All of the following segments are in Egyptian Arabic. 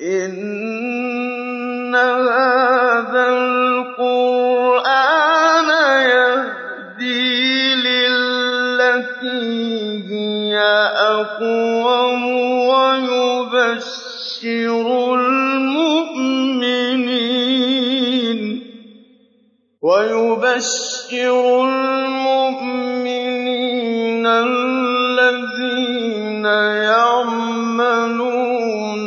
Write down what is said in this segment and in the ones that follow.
إِنَّ هَٰذَا الْقُرْآنَ يَهْدِي لِلَّتِي هِيَ أَقْوَمُ وَيُبَشِّرُ الْمُؤْمِنِينَ الَّذِينَ يَعْمَلُونَ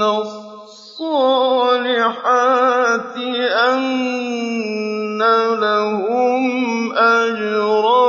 الصَّالِحَاتِ أَنَّ لَهُمْ أَجْرًا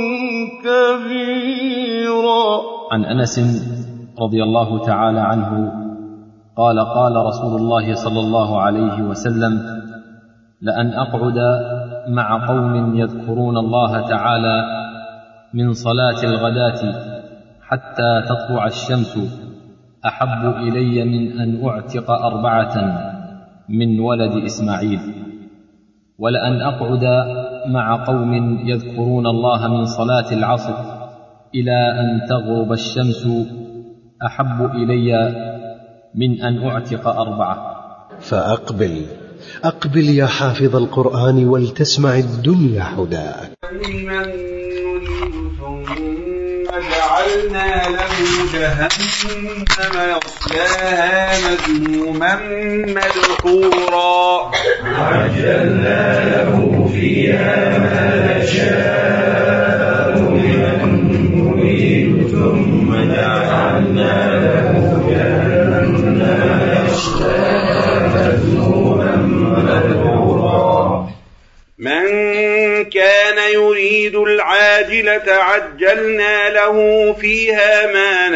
كَبِيرًا عن انس رضي الله تعالى عنه قال قال رسول الله صلى الله عليه وسلم لان اقعد مع قوم يذكرون الله تعالى من صلاه الغداه حتى تطلع الشمس احب الي من ان اعتق اربعه من ولد اسماعيل ولان اقعد مع قوم يذكرون الله من صلاه العصر الى ان تغرب الشمس احب الي من ان اعتق اربعه فأقبل أقبل يا حافظ القرآن ولتسمع الدنيا حداك لمن نريد ثم جعلنا له جهنم يصلاها مذموما مدحورا عجلنا له فيها ما نشاء لمن نريد ثم جعلنا له جهنم يصلاها مذموما مدحورا من كان يريد العاجلة عجلنا له فيها ما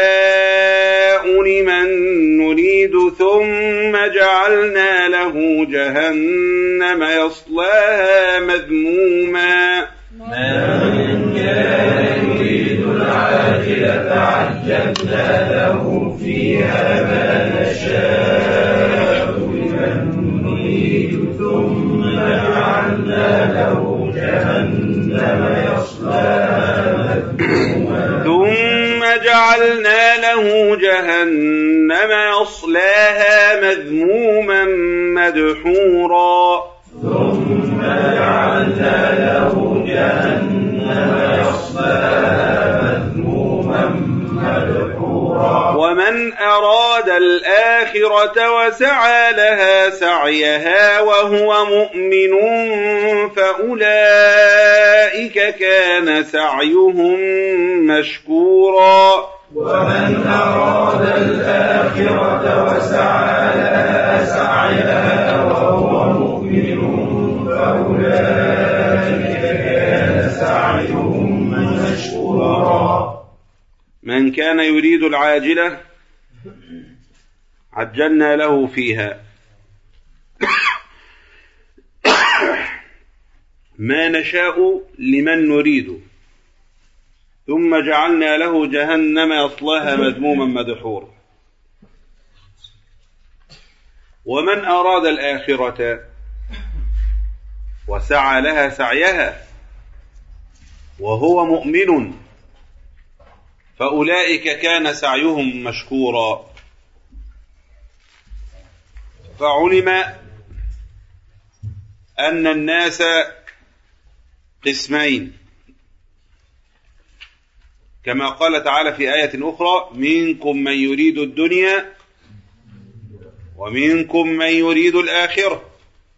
نشاء لمن نريد ثم جعلنا له جهنم يصلاها مذموما من كان يريد العاجلة عجلنا له فيها ما نشاء لمن نريد ثم جعلنا له جهنم يصلاها مذموما ثم جعلنا له جهنم يصلاها مذموما مدحورا ثم جعلنا له جهنم يصلاها مذموما مدحورا ومن أراد الآخرة وسعى لها سعيها وهو مؤمن فأولئك كان سعيهم مشكورا ومن أراد الآخرة وسعى لها سعيها وهو مؤمن فأولئك كان سعيهم مشكورا من كان يريد العاجلة عجلنا له فيها ما نشاء لمن نريد ثم جعلنا له جهنم يصلاها مذموما مدحورا ومن أراد الآخرة وسعى لها سعيها وهو مؤمن فأولئك كان سعيهم مشكورا فعلم أن الناس قسمين كما قال تعالى في آية أخرى منكم من يريد الدنيا ومنكم من يريد الآخرة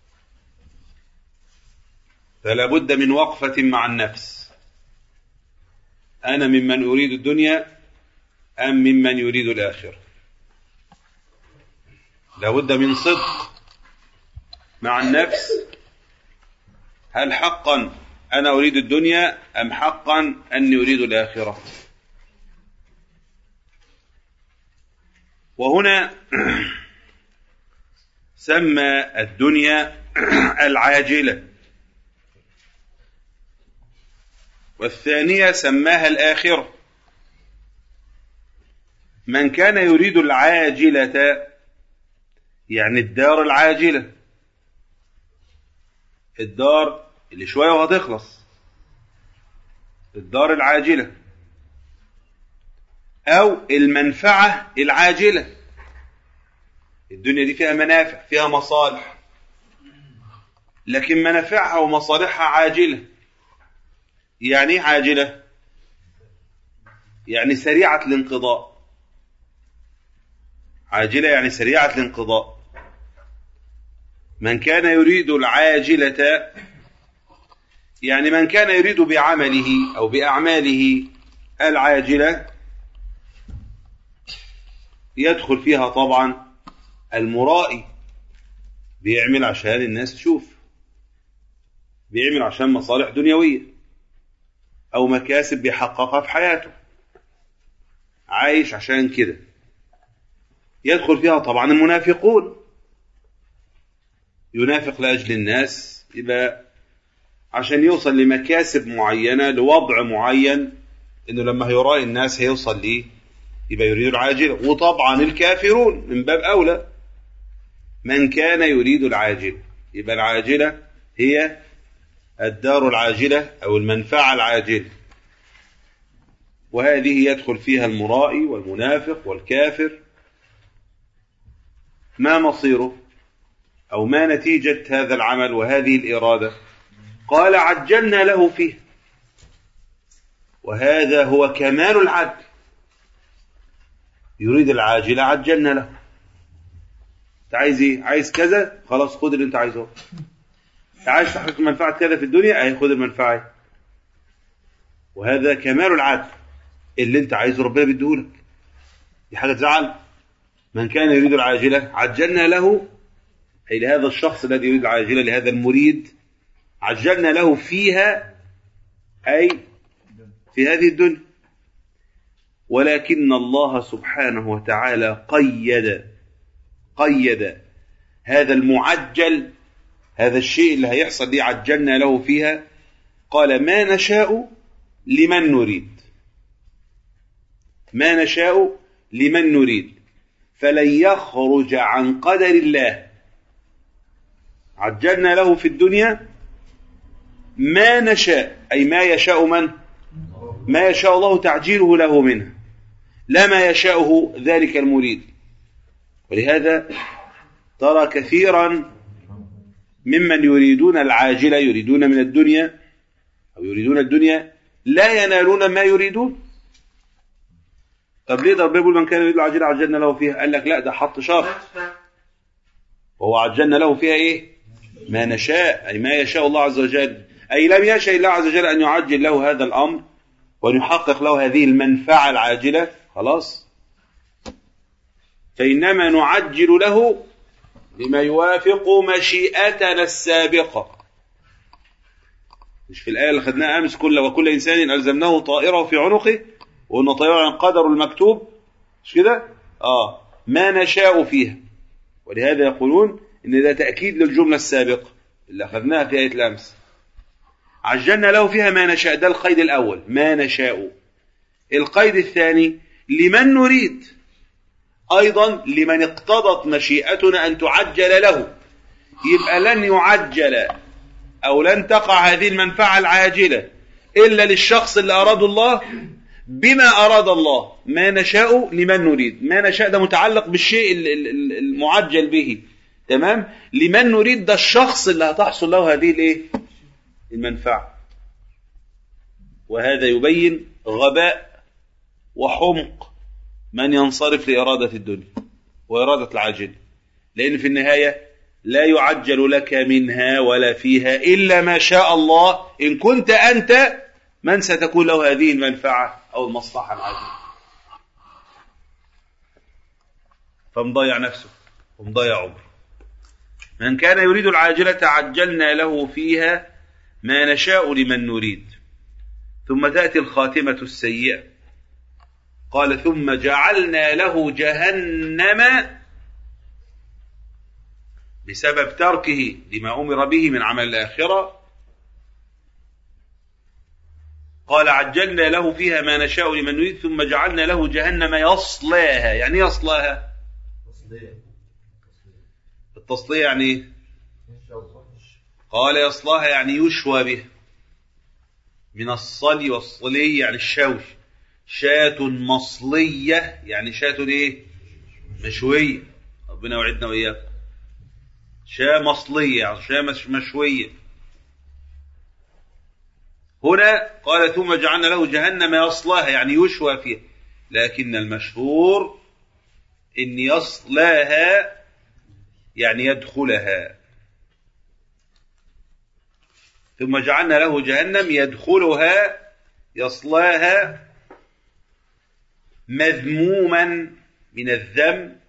فلا بد من وقفة مع النفس أنا ممن أريد الدنيا أم ممن يريد الآخرة لابد من صدق مع النفس هل حقا أنا أريد الدنيا أم حقا أني أريد الآخرة وهنا سمى الدنيا العاجلة والثانية سماها الآخرة من كان يريد العاجلة يعني الدار العاجلة الدار اللي شوية وهتخلص الدار العاجلة أو المنفعة العاجلة الدنيا دي فيها منافع فيها مصالح لكن منافعها ومصالحها عاجلة يعني ايه عاجلة يعني سريعة الانقضاء عاجلة يعني سريعة الانقضاء من كان يريد العاجلة يعني من كان يريد بعمله أو بأعماله العاجلة يدخل فيها طبعا المرائي بيعمل عشان الناس تشوف بيعمل عشان مصالح دنيوية أو مكاسب بيحققها في حياته عايش عشان كده يدخل فيها طبعا المنافقون ينافق لأجل الناس يبقى عشان يوصل لمكاسب معينة لوضع معين انه لما هيرائي الناس هيوصل ليه يبقى يريد العاجلة وطبعا الكافرون من باب أولى من كان يريد العاجلة يبقى العاجلة هي الدار العاجلة أو المنفعة العاجلة وهذه يدخل فيها المرائي والمنافق والكافر ما مصيره أو ما نتيجة هذا العمل وهذه الإرادة قال عجلنا له فيه وهذا هو كمال العدل يريد العاجلة عجلنا له انت عايز ايه عايز كذا خلاص خد اللي انت عايزه انت عايز تحقق منفعة كذا في الدنيا اهي خد المنفعة وهذا كمال العدل اللي انت عايزه ربنا بيديهولك دي حاجة تزعل من كان يريد العاجلة عجلنا له أي لهذا الشخص الذي يريد العاجلة لهذا المريد عجلنا له فيها أي في هذه الدنيا ولكن الله سبحانه وتعالى قيد قيد هذا المعجل هذا الشيء اللي هيحصل دي عجلنا له فيها قال ما نشاء لمن نريد ما نشاء لمن نريد فلن يخرج عن قدر الله عجلنا له في الدنيا ما نشاء أي ما يشاء من ما يشاء الله تعجيله له منه لا ما يشاءه ذلك المريد ولهذا ترى كثيرا ممن يريدون العاجلة يريدون من الدنيا أو يريدون الدنيا لا ينالون ما يريدون طب ليه ده ربنا يقول من كان يريد العاجلة عجلنا له فيها قال لك لا ده حط شرط وهو عجلنا له فيها ايه ما نشاء أي ما يشاء الله عز وجل أي لم يشاء الله عز وجل أن يعجل له هذا الأمر وأن يحقق له هذه المنفعة العاجلة خلاص فإنما نعجل له لما يوافق مشيئتنا السابقة مش في الآية اللي خدناها أمس كل وكل إنسان ألزمناه طائره في عنقه وأن طائره عن قدر المكتوب مش كده؟ آه ما نشاء فيها ولهذا يقولون إن ده تأكيد للجملة السابقة اللي أخذناها في آية الأمس عجلنا له فيها ما نشاء ده القيد الأول ما نشاء القيد الثاني لمن نريد أيضا لمن اقتضت مشيئتنا أن تعجل له يبقى لن يعجل أو لن تقع هذه المنفعة العاجلة إلا للشخص اللي أراد الله بما أراد الله ما نشاء لمن نريد ما نشاء ده متعلق بالشيء المعجل به تمام لمن نريد ده الشخص اللي هتحصل له هذه الايه المنفعة وهذا يبين غباء وحمق من ينصرف لإرادة الدنيا وإرادة العاجل لأن في النهاية لا يعجل لك منها ولا فيها إلا ما شاء الله إن كنت أنت من ستكون له هذه المنفعة أو المصلحة العاجلة فمضيع نفسه ومضيع عمره من كان يريد العاجلة عجلنا له فيها ما نشاء لمن نريد ثم تأتي الخاتمة السيئة قال ثم جعلنا له جهنم بسبب تركه لما أمر به من عمل الآخرة قال عجلنا له فيها ما نشاء لمن نريد ثم جعلنا له جهنم يصلاها يعني يصلاها التصلية يعني قال يصلاها يعني يشوى به من الصلي والصلي يعني الشوش شاة مصلية يعني شاة ايه مشوية ربنا يوعدنا وإياكم شاة مصلية يعني شاة مش مشوية هنا قال ثم جعلنا له جهنم يصلاها يعني يشوى فيها لكن المشهور إن يصلاها يعني يدخلها ثم جعلنا له جهنم يدخلها يصلاها مذموما من الذم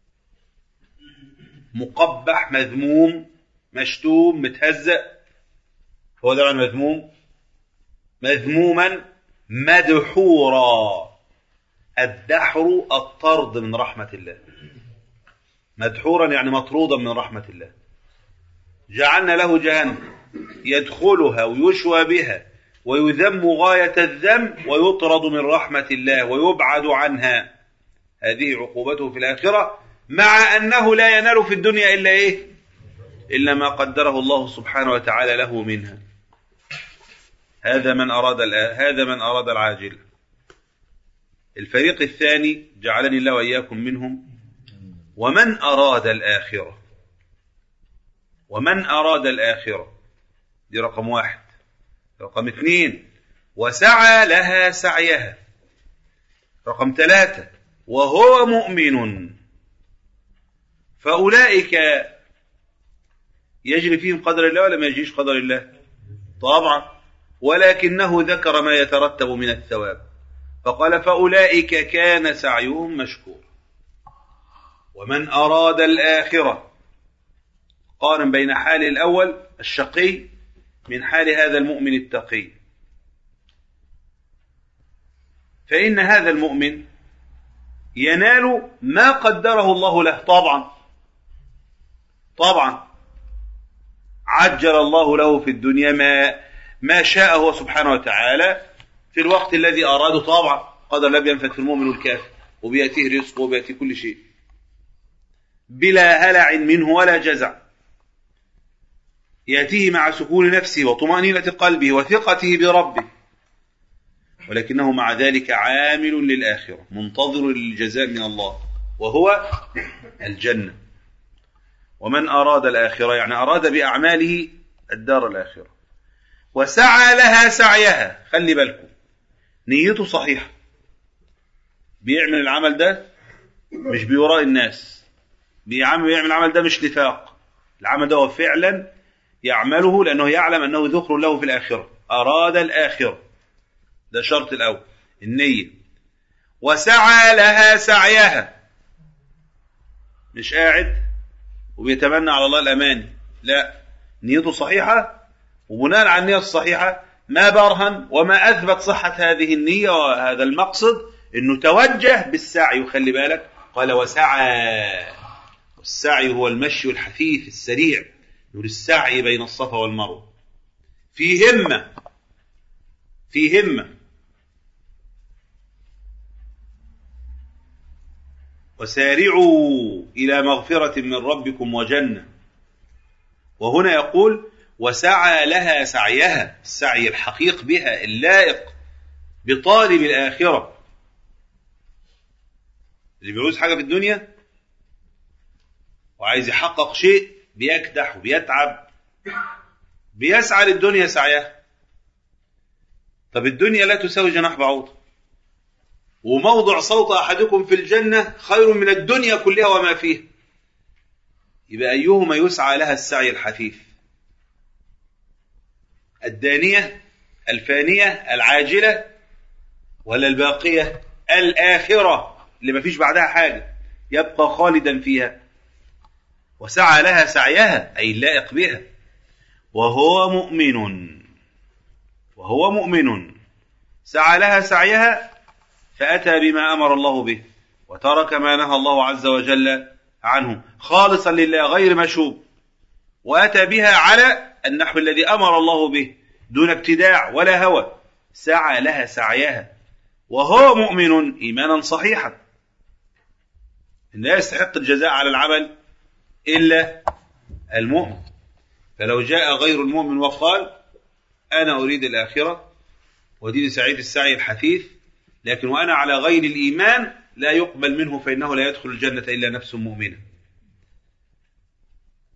مقبح مذموم مشتوم متهزأ هو ده معنى مذموم مذموما مدحورا الدحر الطرد من رحمة الله مدحورا يعني مطرودا من رحمة الله جعلنا له جهنم يدخلها ويشوى بها ويذم غاية الذم ويطرد من رحمة الله ويبعد عنها هذه عقوبته في الآخرة مع أنه لا ينال في الدنيا إلا إيه إلا ما قدره الله سبحانه وتعالى له منها هذا من أراد هذا من أراد العاجل الفريق الثاني جعلني الله وإياكم منهم ومن أراد الآخرة ومن أراد الآخرة دي رقم واحد رقم اثنين وسعى لها سعيها رقم ثلاثة وهو مؤمن فأولئك يجري فيهم قدر الله ولا ما يجيش قدر الله طبعا ولكنه ذكر ما يترتب من الثواب فقال فأولئك كان سعيهم مشكور ومن أراد الآخرة قارن بين حال الأول الشقي من حال هذا المؤمن التقي فإن هذا المؤمن ينال ما قدره الله له طبعا طبعا عجل الله له في الدنيا ما ما شاء هو سبحانه وتعالى في الوقت الذي أراده طبعا قدر لا بينفت في المؤمن والكافر وبيأتيه رزقه وبيأتيه كل شيء بلا هلع منه ولا جزع يأتيه مع سكون نفسه وطمأنينة قلبه وثقته بربه ولكنه مع ذلك عامل للآخرة منتظر للجزاء من الله وهو الجنة ومن أراد الآخرة يعني أراد بأعماله الدار الآخرة وسعى لها سعيها خلي بالكم نيته صحيحة بيعمل العمل ده مش بيوراء الناس بيعمل بيعمل العمل ده مش نفاق العمل ده هو فعلا يعمله لأنه يعلم أنه ذكر له في الآخرة أراد الآخرة ده شرط الأول النية وسعى لها سعيها مش قاعد وبيتمنى على الله الأمان لا نيته صحيحة وبناء على النية الصحيحة ما برهن وما أثبت صحة هذه النية وهذا المقصد أنه توجه بالسعي وخلي بالك قال وسعى والسعي هو المشي الحثيث السريع يقول السعي بين الصفا والمروة في همة في همة وسارعوا إلى مغفرة من ربكم وجنة وهنا يقول وسعى لها سعيها السعي الحقيق بها اللائق بطالب الآخرة اللي بيعوز حاجة في الدنيا وعايز يحقق شيء بيكدح وبيتعب بيسعى للدنيا سعيها طب الدنيا لا تساوي جناح بعوض وموضع صوت أحدكم في الجنة خير من الدنيا كلها وما فيها يبقى أيهما يسعى لها السعي الحثيث الدانية الفانية العاجلة ولا الباقية الآخرة اللي ما فيش بعدها حاجة يبقى خالدا فيها وسعى لها سعيها أي اللائق بها وهو مؤمن وهو مؤمن سعى لها سعيها فأتى بما أمر الله به وترك ما نهى الله عز وجل عنه خالصا لله غير مشوب وأتى بها على النحو الذي أمر الله به دون ابتداع ولا هوى سعى لها سعيها وهو مؤمن إيمانا صحيحا لا يستحق الجزاء على العمل إلا المؤمن فلو جاء غير المؤمن وقال أنا أريد الآخرة ودين سعيد السعي الحثيث لكن وأنا على غير الإيمان لا يقبل منه فإنه لا يدخل الجنة إلا نفس مؤمنة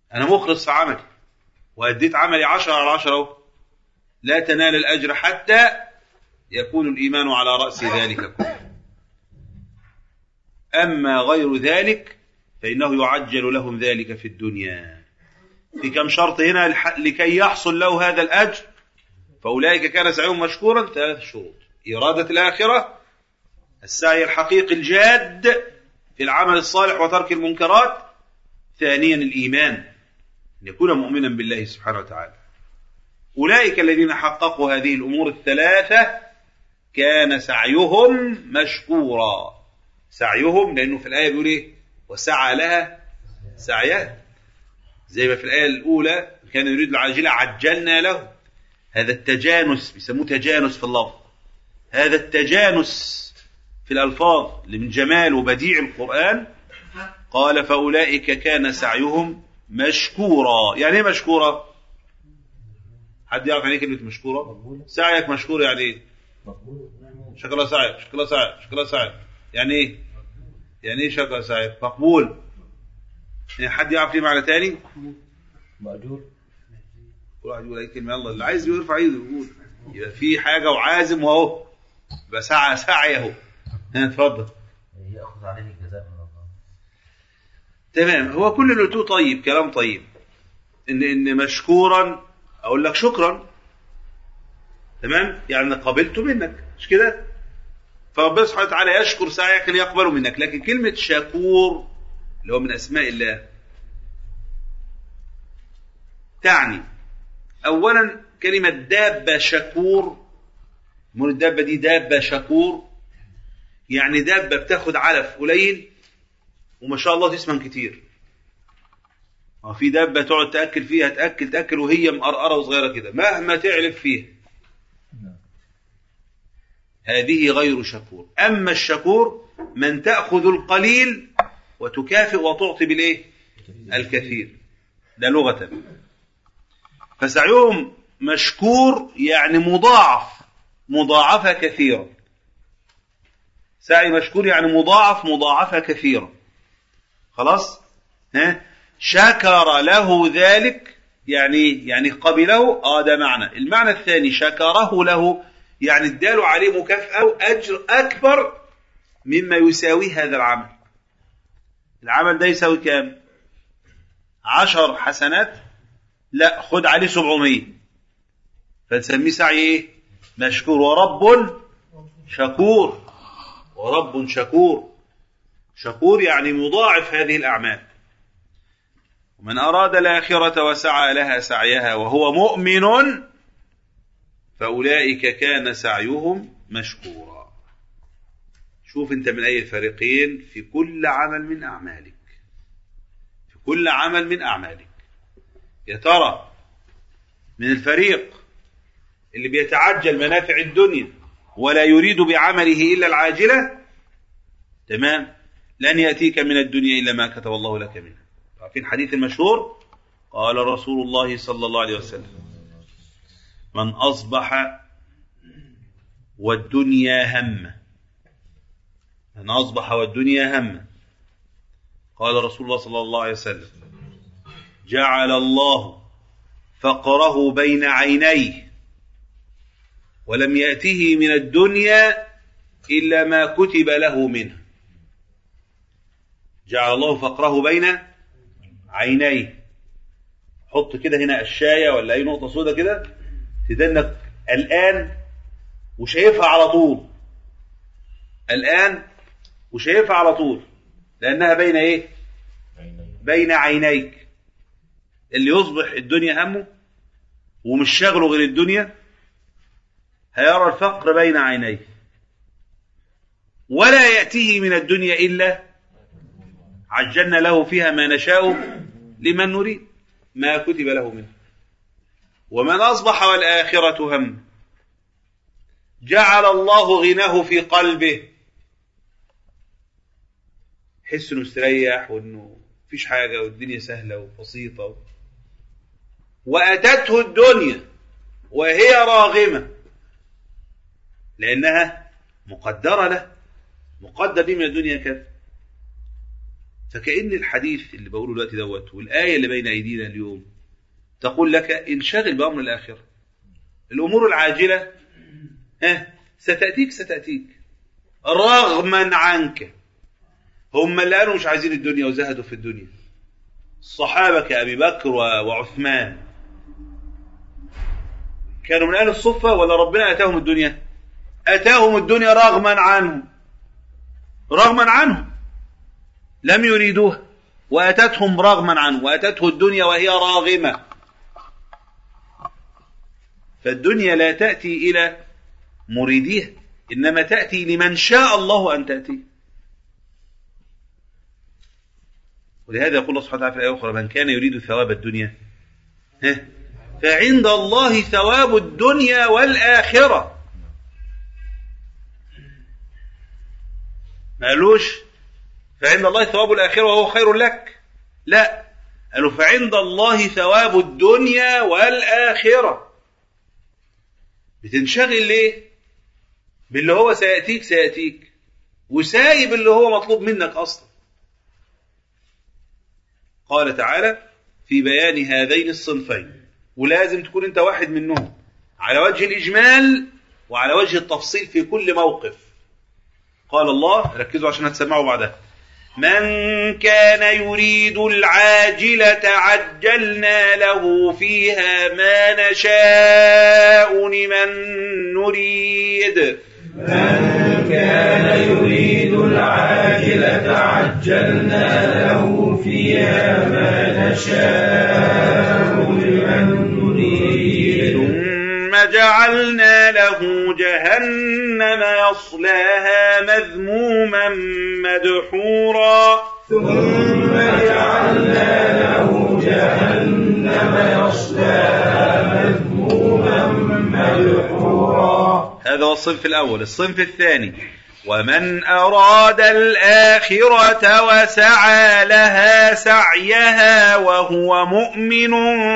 أنا مخلص في عملي وأديت عملي عشرة على عشرة أهو لا تنال الأجر حتى يكون الإيمان على رأس ذلك كله أما غير ذلك فإنه يعجل لهم ذلك في الدنيا في كم شرط هنا الح- لكي يحصل له هذا الأجر فأولئك كان سعيهم مشكورا ثلاث شروط إرادة الآخرة السعي الحقيقي الجاد في العمل الصالح وترك المنكرات ثانيا الإيمان أن يكون مؤمنا بالله سبحانه وتعالى أولئك الذين حققوا هذه الأمور الثلاثة كان سعيهم مشكورا سعيهم لأنه في الآية بيقول إيه وسعى لها سعيها زي ما في الآية الأولى كان يريد العاجلة عجلنا له هذا التجانس بيسموه تجانس في اللفظ هذا التجانس في الألفاظ اللي من جمال وبديع القرآن قال فأولئك كان سعيهم مشكورا يعني ايه مشكورا حد يعرف يعني ايه كلمة مشكورة سعيك مشكور يعني ايه شكرا سعيك شكرا سعيك شكرا سعيك يعني ايه يعني ايه شكرا سعيك مقبول يعني حد يعرف ليه معنى تاني مأجور كل واحد يقول اي كلمه يلا اللي عايز يرفع ايده يقول يبقى في حاجه وعازم واهو يبقى سعى سعي اهو ها، اتفضل يأخذ عليه الجزاء من الله تمام هو كل اللي قلتوه طيب كلام طيب ان ان مشكورا اقول لك شكرا تمام يعني قبلت منك مش كده فربنا سبحانه وتعالى يشكر سعيك ليقبل منك لكن كلمه شكور اللي هو من اسماء الله تعني اولا كلمه دابه شكور من الدابه دي دابه شكور يعني دابه بتاخد علف قليل وما شاء الله تسمن كتير اه في دابه تقعد تاكل فيها تاكل تاكل وهي مقرقره وصغيره كده مهما تعلف فيها هذه غير شكور اما الشكور من تاخذ القليل وتكافئ وتعطي بالايه الكثير ده لغه فسعيهم مشكور يعني مضاعف مضاعفه كثيرا سعي مشكور يعني مضاعف مضاعفه كثيرا خلاص ها شكر له ذلك يعني يعني قبله اه ده معنى المعنى الثاني شكره له يعني اداله عليه مكافأة وأجر أكبر مما يساوي هذا العمل العمل ده يساوي كام عشر حسنات لا خد عليه سبعمية فنسميه سعي ايه مشكور ورب شكور ورب شكور شكور يعني مضاعف هذه الأعمال ومن أراد الآخرة وسعى لها سعيها وهو مؤمن فأولئك كان سعيهم مشكورا شوف أنت من أي الفريقين في كل عمل من أعمالك في كل عمل من أعمالك يا ترى من الفريق اللي بيتعجل منافع الدنيا ولا يريد بعمله إلا العاجلة تمام لن يأتيك من الدنيا إلا ما كتب الله لك منها في الحديث المشهور قال رسول الله صلى الله عليه وسلم من أصبح والدنيا همه من أصبح والدنيا همه قال رسول الله صلى الله عليه وسلم جعل الله فقره بين عينيه ولم يأته من الدنيا إلا ما كتب له منه جعل الله فقره بين عينيه حط كده هنا الشاية ولا أي نقطة سودة كده تدنك الآن وشايفها على طول الآن وشايفها على طول لأنها بين إيه بين عينيك اللي يصبح الدنيا همه ومش شاغله غير الدنيا هيرى الفقر بين عينيه ولا يأتيه من الدنيا إلا عجلنا له فيها ما نشاء لمن نريد ما كتب له منه ومن أصبح والآخرة هم جعل الله غناه في قلبه حس انه استريح وانه مفيش حاجة والدنيا سهلة وبسيطة وأتته الدنيا وهي راغمة لأنها مقدرة له مقدر لي من الدنيا كذا فكأن الحديث اللي بقوله دلوقتي دوت والآية اللي بين أيدينا اليوم تقول لك انشغل بأمر الآخرة الأمور العاجلة ها ستأتيك ستأتيك رغما عنك هم اللي قالوا مش عايزين الدنيا وزهدوا في الدنيا الصحابة كأبي بكر و- وعثمان كانوا من أهل الصفة ولا ربنا أتاهم الدنيا أتاهم الدنيا رغما عنهم رغما عنهم لم يريدوها وأتتهم رغما عنه وأتته الدنيا وهي راغمة فالدنيا لا تأتي إلى مريديها إنما تأتي لمن شاء الله أن تأتي ولهذا يقول الله سبحانه وتعالى في الآية الأخرى من كان يريد ثواب الدنيا ها فعند الله ثواب الدنيا والآخرة ما قالوش فعند الله ثواب الآخرة وهو خير لك لا قالوا فعند الله ثواب الدنيا والآخرة بتنشغل ليه باللي هو سيأتيك سيأتيك وسايب اللي هو مطلوب منك أصلا قال تعالى في بيان هذين الصنفين ولازم تكون انت واحد منهم على وجه الإجمال وعلى وجه التفصيل في كل موقف قال الله ركزوا عشان هتسمعوا بعدها من كان يريد العاجلة عجلنا له فيها ما نشاء لمن نريد من كان يريد العاجلة عجلنا له فيها ما نشاء لمن نريد ثم جعلنا له جهنم يصلاها مذموما مدحورا ثم جعلنا له جهنم يصلاها مذموما مدحورا هذا هو الصنف الأول الصنف الثاني ومن أراد الآخرة وسعى لها سعيها وهو مؤمن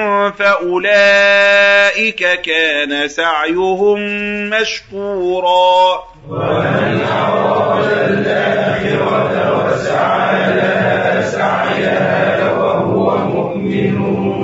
فأولئك كان سعيهم مشكورا ومن أراد الآخرة وسعى لها سعيها وهو مؤمن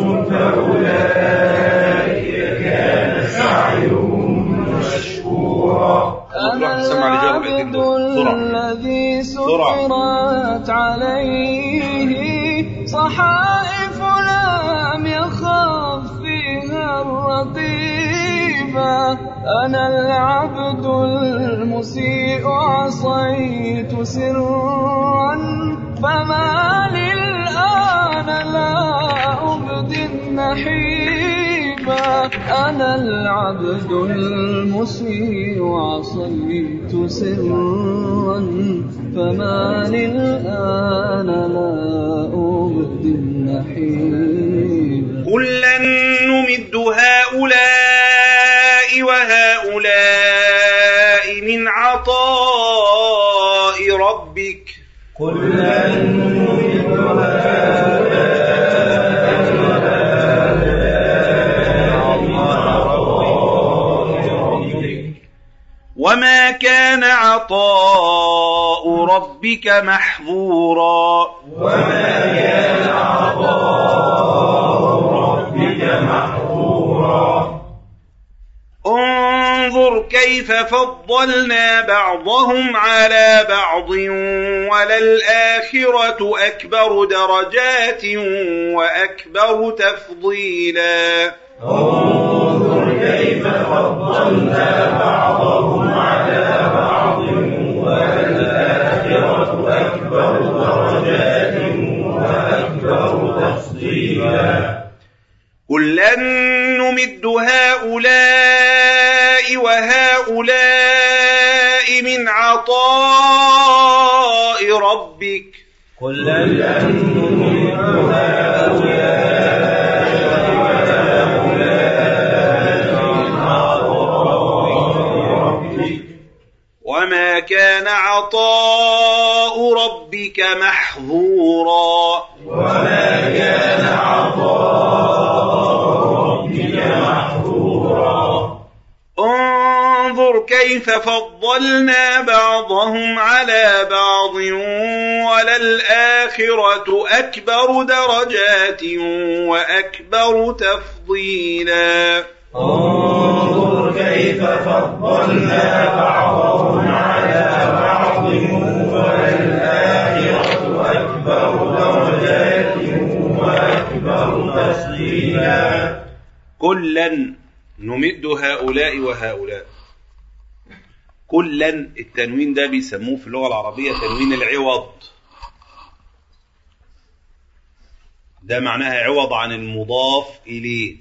فأولئك كان سعيهم مشكورا أنا سمع الإجابة بإذن العبد الله. بسرعة. الذي بسرعة. سطرت عليه صحائف لم يخف فيها الرقيبة أنا العبد المسيء عصيت سرا فما للآن لا أبدي النحيبا أنا العبد المسيء عصيت سرا فما للآن لا أبدي النحيبا كلا نمد هؤلاء وهؤلاء من عطاء ربك كلا نمد وما كان عطاء ربك محظورا وما كان عطاء ربك محظورا انظر كيف فضلنا بعضهم على بعض وللآخرة أكبر درجات وأكبر تفضيلا انظر كيف فضلنا بعضهم على بعض والآخرة أكبر درجات وأكبر تفضيلا كلا نمد هؤلاء وهؤلاء من عطاء ربك كلا نمد وما كان عطاء ربك محظورا وما كان عطاء ربك محظورا انظر كيف فضلنا بعضهم على بعض وللآخرة أكبر درجات وأكبر تفضيلا انظر كيف فضلنا بعضهم على بعض وللآخرة أكبر درجات وأكبر تفضيلا كلا نمد هؤلاء وهؤلاء كلا التنوين ده بيسموه في اللغة العربية تنوين العوض ده معناها عوض عن المضاف إليه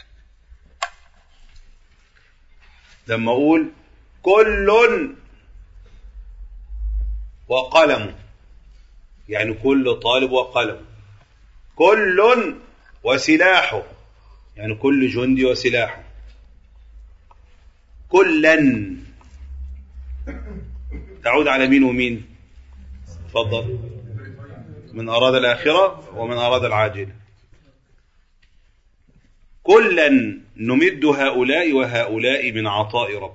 لما أقول كل وقلم يعني كل طالب وقلم كل وسلاحه يعني كل جندي وسلاحه كلا تعود على مين ومين تفضل من أراد الآخرة ومن أراد العاجلة كلا نمد هؤلاء وهؤلاء من عطاء ربك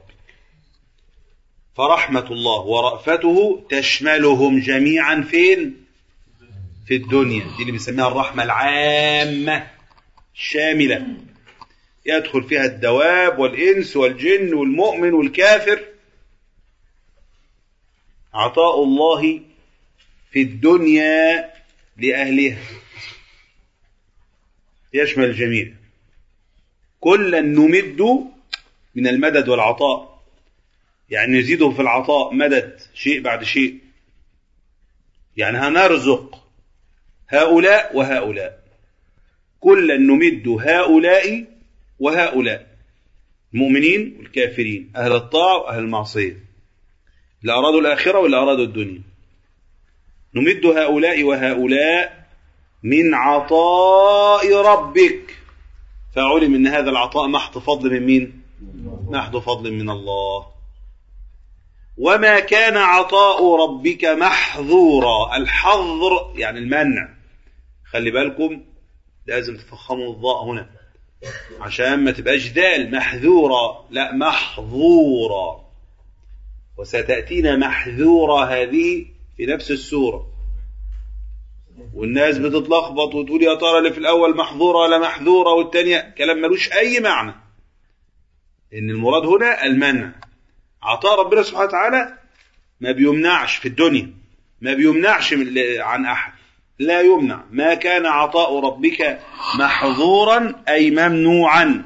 فرحمة الله ورأفته تشملهم جميعا فين في الدنيا دي اللي بنسميها الرحمة العامة الشاملة يدخل فيها الدواب والإنس والجن والمؤمن والكافر عطاء الله في الدنيا لأهلها يشمل الجميع كلا نمد من المدد والعطاء يعني نزيده في العطاء مدد شيء بعد شيء يعني هنرزق هؤلاء وهؤلاء كلا نمد هؤلاء وهؤلاء المؤمنين والكافرين أهل الطاعة وأهل المعصية اللي أرادوا الآخرة واللي أرادوا الدنيا نمد هؤلاء وهؤلاء من عطاء ربك فعلم ان هذا العطاء محض فضل من مين محض فضل من الله وما كان عطاء ربك محظورا الحظر يعني المنع خلي بالكم لازم تفخموا الضاء هنا عشان ما تبقاش دال محذورا لا محظورا وستأتينا محذورة هذه في نفس السورة والناس بتتلخبط وتقول يا ترى اللي في الأول محظورة ولا محذورة والتانية كلام ملوش أي معنى إن المراد هنا المنع عطاء ربنا سبحانه وتعالى ما بيمنعش في الدنيا ما بيمنعش من- عن أحد لا يمنع ما كان عطاء ربك محظورا أي ممنوعا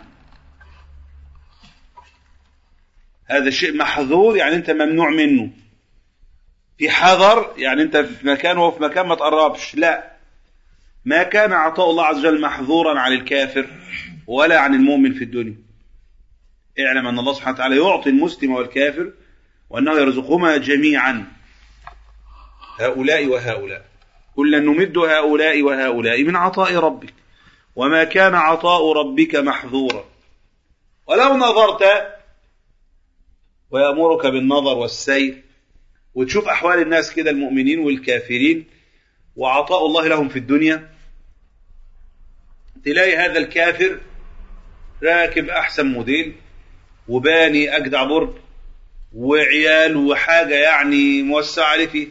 هذا الشيء محظور يعني أنت ممنوع منه في حذر يعني أنت في مكان وهو في مكان ما تقربش لا ما كان عطاء الله عز وجل محظورا عن الكافر ولا عن المؤمن في الدنيا اعلم أن الله سبحانه وتعالى يعطي المسلم والكافر وأنه يرزقهما جميعا هؤلاء وهؤلاء كلا نمد هؤلاء وهؤلاء من عطاء ربك وما كان عطاء ربك محظورا ولو نظرت ويأمرك بالنظر والسير وتشوف أحوال الناس كده المؤمنين والكافرين وعطاء الله لهم في الدنيا تلاقي هذا الكافر راكب أحسن موديل وباني أجدع برج وعيال وحاجة يعني موسع عليه فيه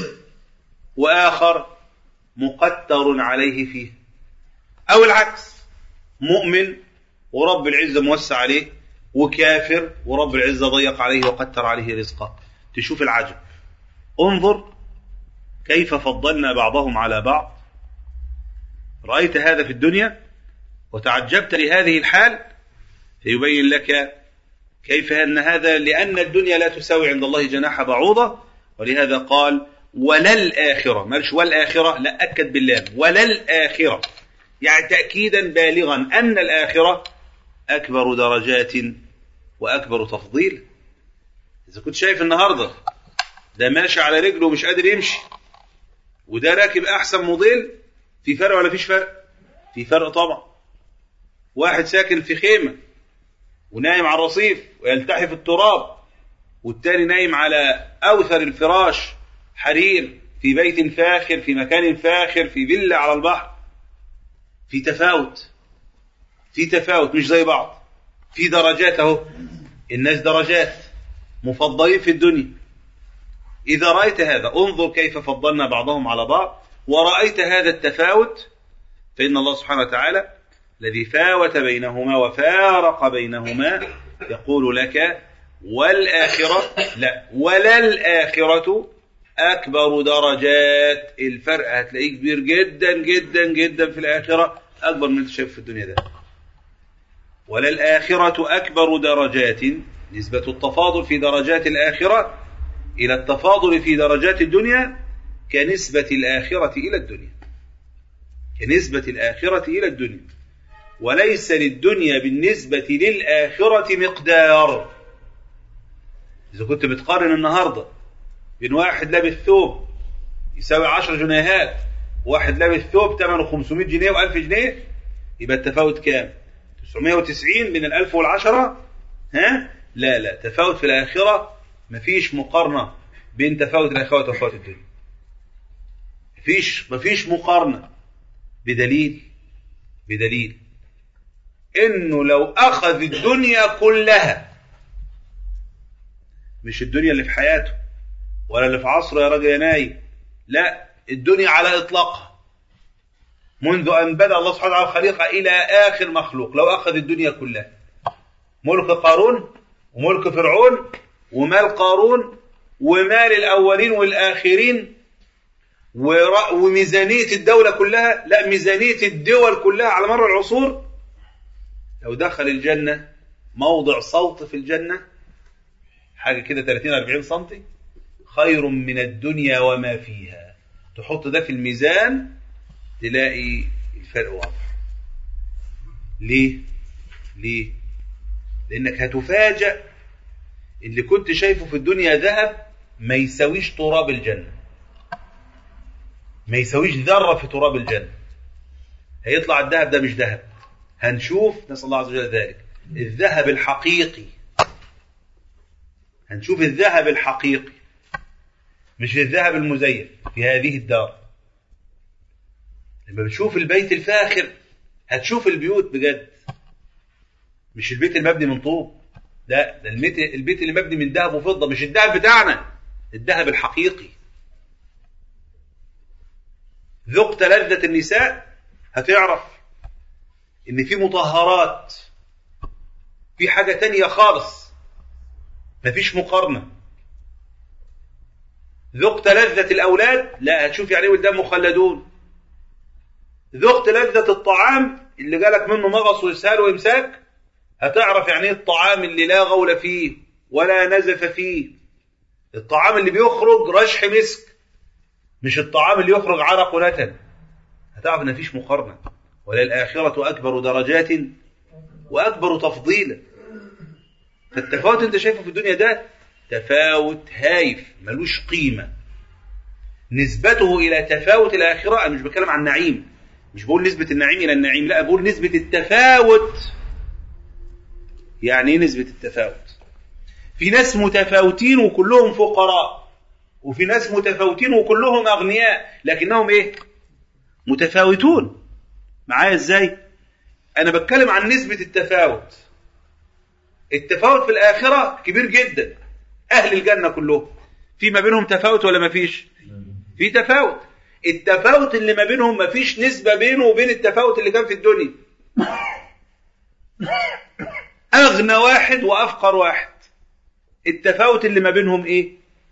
وآخر مقتر عليه فيه أو العكس مؤمن ورب العزة موسع عليه وكافر ورب العزة ضيق عليه وقتر عليه رزقه تشوف العجب انظر كيف فضلنا بعضهم على بعض رأيت هذا في الدنيا وتعجبت لهذه الحال فيبين لك كيف أن هذا لأن الدنيا لا تساوي عند الله جناح بعوضة ولهذا قال وللآخرة مالش والآخرة لا أكد بالله وللآخرة يعني تأكيدا بالغا أن الآخرة أكبر درجات وأكبر تفضيل إذا كنت شايف النهاردة ده ماشي على رجله ومش قادر يمشي وده راكب أحسن موديل في فرق ولا فيش فرق في فرق طبعا واحد ساكن في خيمة ونايم على الرصيف ويلتحي في التراب والتاني نايم على أوثر الفراش حرير في بيت فاخر في مكان فاخر في فيلا على البحر في تفاوت في تفاوت مش زي بعض في درجات اهو الناس درجات مفضلين في الدنيا إذا رأيت هذا انظر كيف فضلنا بعضهم على بعض ورأيت هذا التفاوت فإن الله سبحانه وتعالى الذي فاوت بينهما وفارق بينهما يقول لك والآخرة لا ولا الآخرة أكبر درجات الفرق هتلاقيه كبير جدا جدا جدا في الآخرة أكبر من شايف في الدنيا ده ولا الآخرة أكبر درجات نسبة التفاضل في درجات الآخرة إلى التفاضل في درجات الدنيا كنسبة الآخرة إلى الدنيا كنسبة الآخرة إلى الدنيا وليس للدنيا بالنسبة للآخرة مقدار إذا كنت بتقارن النهاردة بين واحد لابس ثوب يساوي 10 جنيهات واحد لابس ثوب ثمنه 500 جنيه و1000 جنيه يبقى التفاوت كام 990 من الألف والعشرة ها لا لا تفاوت في الآخرة مفيش مقارنة بين تفاوت الآخرة وتفاوت الدنيا مفيش مفيش مقارنة بدليل بدليل انه لو اخذ الدنيا كلها مش الدنيا اللي في حياته ولا اللي في عصره يا راجل يا نايم لا الدنيا على اطلاقها منذ ان بدا الله سبحانه وتعالى الخليقه الى اخر مخلوق لو اخذ الدنيا كلها ملك قارون وملك فرعون ومال قارون ومال الاولين والاخرين ور- وميزانيه الدوله كلها لا ميزانيه الدول كلها على مر العصور لو دخل الجنه موضع صوت في الجنه حاجه كده 30 40 سم خير من الدنيا وما فيها تحط ده في الميزان تلاقي الفرق واضح ليه ليه لانك هتفاجأ اللي كنت شايفه في الدنيا ذهب ما يساويش تراب الجنة ما يساويش ذرة في تراب الجنة هيطلع الذهب ده مش ذهب هنشوف نسأل الله عز وجل ذلك الذهب الحقيقي هنشوف الذهب الحقيقي مش الذهب المزيف في هذه الدار لما بتشوف البيت الفاخر هتشوف البيوت بجد مش البيت المبني من طوب لا ده البيت البيت اللي مبني من ذهب وفضه مش الذهب بتاعنا الذهب الحقيقي ذقت لذة النساء هتعرف ان في مطهرات في حاجة تانية خالص مفيش مقارنة ذقت لذة الأولاد لا هتشوف يعني ولدان مخلدون ذقت لذة الطعام اللي جالك منه مغص وإسهال وإمساك هتعرف يعني ايه الطعام اللي لا غول فيه ولا نزف فيه الطعام اللي بيخرج رشح مسك مش الطعام اللي يخرج عرق ونتن هتعرف ان مفيش مقارنة وللآخرة أكبر درجات وأكبر تفضيلا فالتفاوت انت شايفه في الدنيا ده تفاوت هايف ملوش قيمة نسبته إلى تفاوت الآخرة أنا مش بتكلم عن النعيم مش بقول نسبة النعيم إلى النعيم لا بقول نسبة التفاوت يعني ايه نسبة التفاوت في ناس متفاوتين وكلهم فقراء وفي ناس متفاوتين وكلهم أغنياء لكنهم إيه متفاوتون معايا إزاي أنا بتكلم عن نسبة التفاوت التفاوت في الآخرة كبير جدا أهل الجنة كلهم في ما بينهم تفاوت ولا ما فيش في تفاوت التفاوت اللي ما بينهم ما فيش نسبة بينه وبين التفاوت اللي كان في الدنيا أغنى واحد وأفقر واحد التفاوت اللي ما بينهم إيه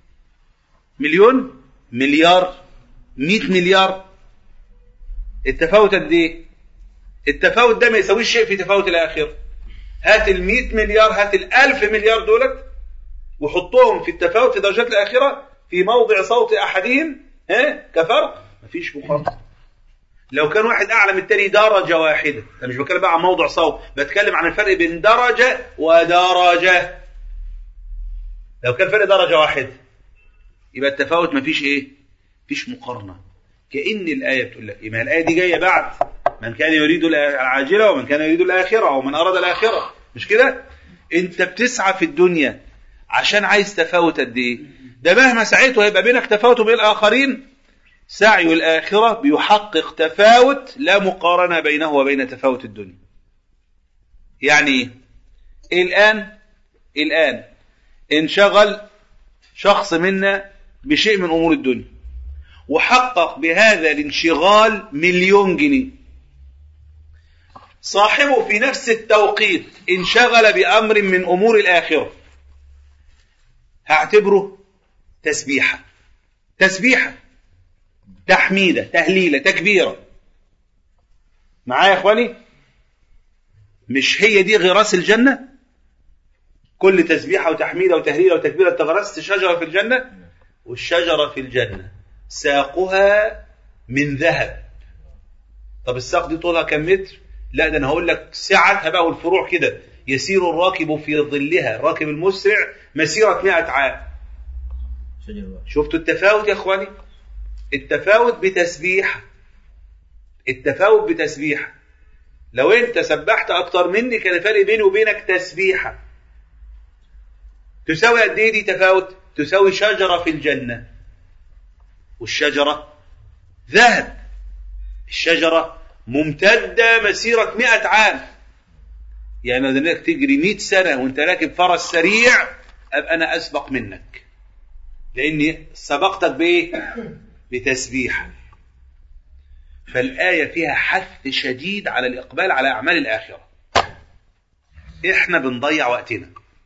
مليون مليار مئة مليار التفاوت قد إيه التفاوت ده ما يساويش شيء في تفاوت الآخرة هات المئة مليار هات الألف مليار دولت وحطهم في التفاوت في درجات الآخرة في موضع صوت أحدهم ها كفرق مفيش مقارنة لو كان واحد أعلى من التاني درجة واحدة أنا مش بتكلم بقى عن موضع صوت بتكلم عن الفرق بين درجة ودرجة لو كان فرق درجة واحدة يبقى التفاوت مفيش إيه مفيش مقارنة كأن الآية بتقول لك إيه ما الآية دي جاية بعد من كان يريد العاجلة ومن كان يريد الآخرة ومن أراد الآخرة مش كده أنت بتسعى في الدنيا عشان عايز تفاوت قد إيه ده مهما سعيت وهيبقى بينك تفاوت وبين الآخرين سعي الآخرة بيحقق تفاوت لا مقارنة بينه وبين تفاوت الدنيا يعني إيه؟ الآن الآن انشغل شخص منا بشيء من أمور الدنيا وحقق بهذا الانشغال مليون جنيه صاحبه في نفس التوقيت انشغل بأمر من أمور الآخرة هعتبره تسبيحة تسبيحة تحميدة تهليلة تكبيرة معايا يا اخواني مش هي دي غراس الجنة كل تسبيحة وتحميدة وتهليلة وتكبيرة تغرست شجرة في الجنة والشجرة في الجنة ساقها من ذهب طب الساق دي طولها كم متر لا ده انا هقول لك سعتها بقى والفروع كده يسير الراكب في ظلها الراكب المسرع مسيرة 100 عام شفتوا التفاوت يا اخواني التفاوت بتسبيح التفاوت بتسبيح لو انت سبحت اكتر مني كان الفرق بيني وبينك تسبيحه تساوي قد ايه دي تفاوت تساوي شجره في الجنه والشجره ذهب الشجره ممتده مسيره 100 عام يعني لو انك تجري 100 سنه وانت راكب فرس سريع ابقى انا اسبق منك لاني سبقتك بايه بتسبيح فالآية فيها حث شديد على الإقبال على أعمال الآخرة إحنا بنضيع وقتنا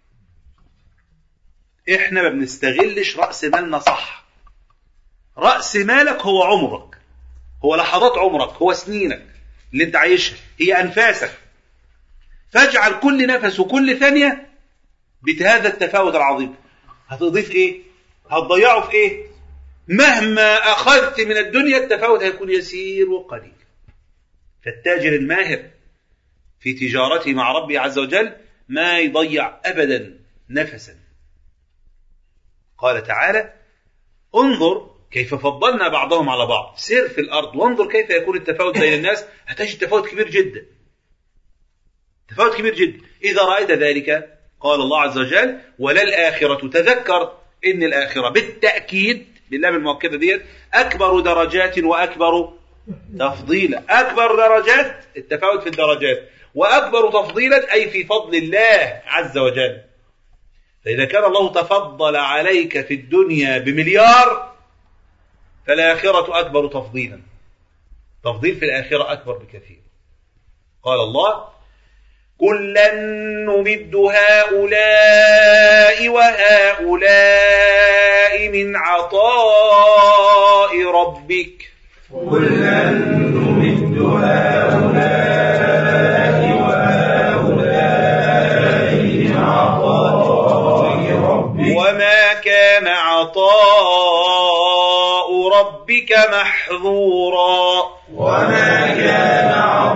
إحنا ما بنستغلش رأس مالنا صح رأس مالك هو عمرك هو لحظات عمرك هو سنينك اللي انت عايشها هي أنفاسك فاجعل كل نفس وكل ثانية بهذا التفاوت العظيم هتضيف ايه هتضيعه في ايه مهما أخذت من الدنيا التفاوت هيكون يسير وقليل فالتاجر الماهر في تجارته مع ربه عز وجل ما يضيع أبدا نفسا قال تعالى انظر كيف فضلنا بعضهم على بعض سير في الأرض وانظر كيف يكون التفاوت بين الناس هتجد تفاوت كبير جدا تفاوت كبير جدا إذا رأيت ذلك قال الله عز وجل وللآخرة تذكر إن الآخرة بالتأكيد باللام المؤكدة ديت أكبر درجات وأكبر تفضيلا أكبر درجات التفاوت في الدرجات وأكبر تفضيلا أي في فضل الله عز وجل فإذا كان الله تفضل عليك في الدنيا بمليار فالآخرة أكبر تفضيلا تفضيل في الآخرة أكبر بكثير قال الله كلا نمد هؤلاء وهؤلاء من عطاء ربك كلا نمد هؤلاء وهؤلاء من عطاء ربك وما كان عطاء ربك محظورا وما كان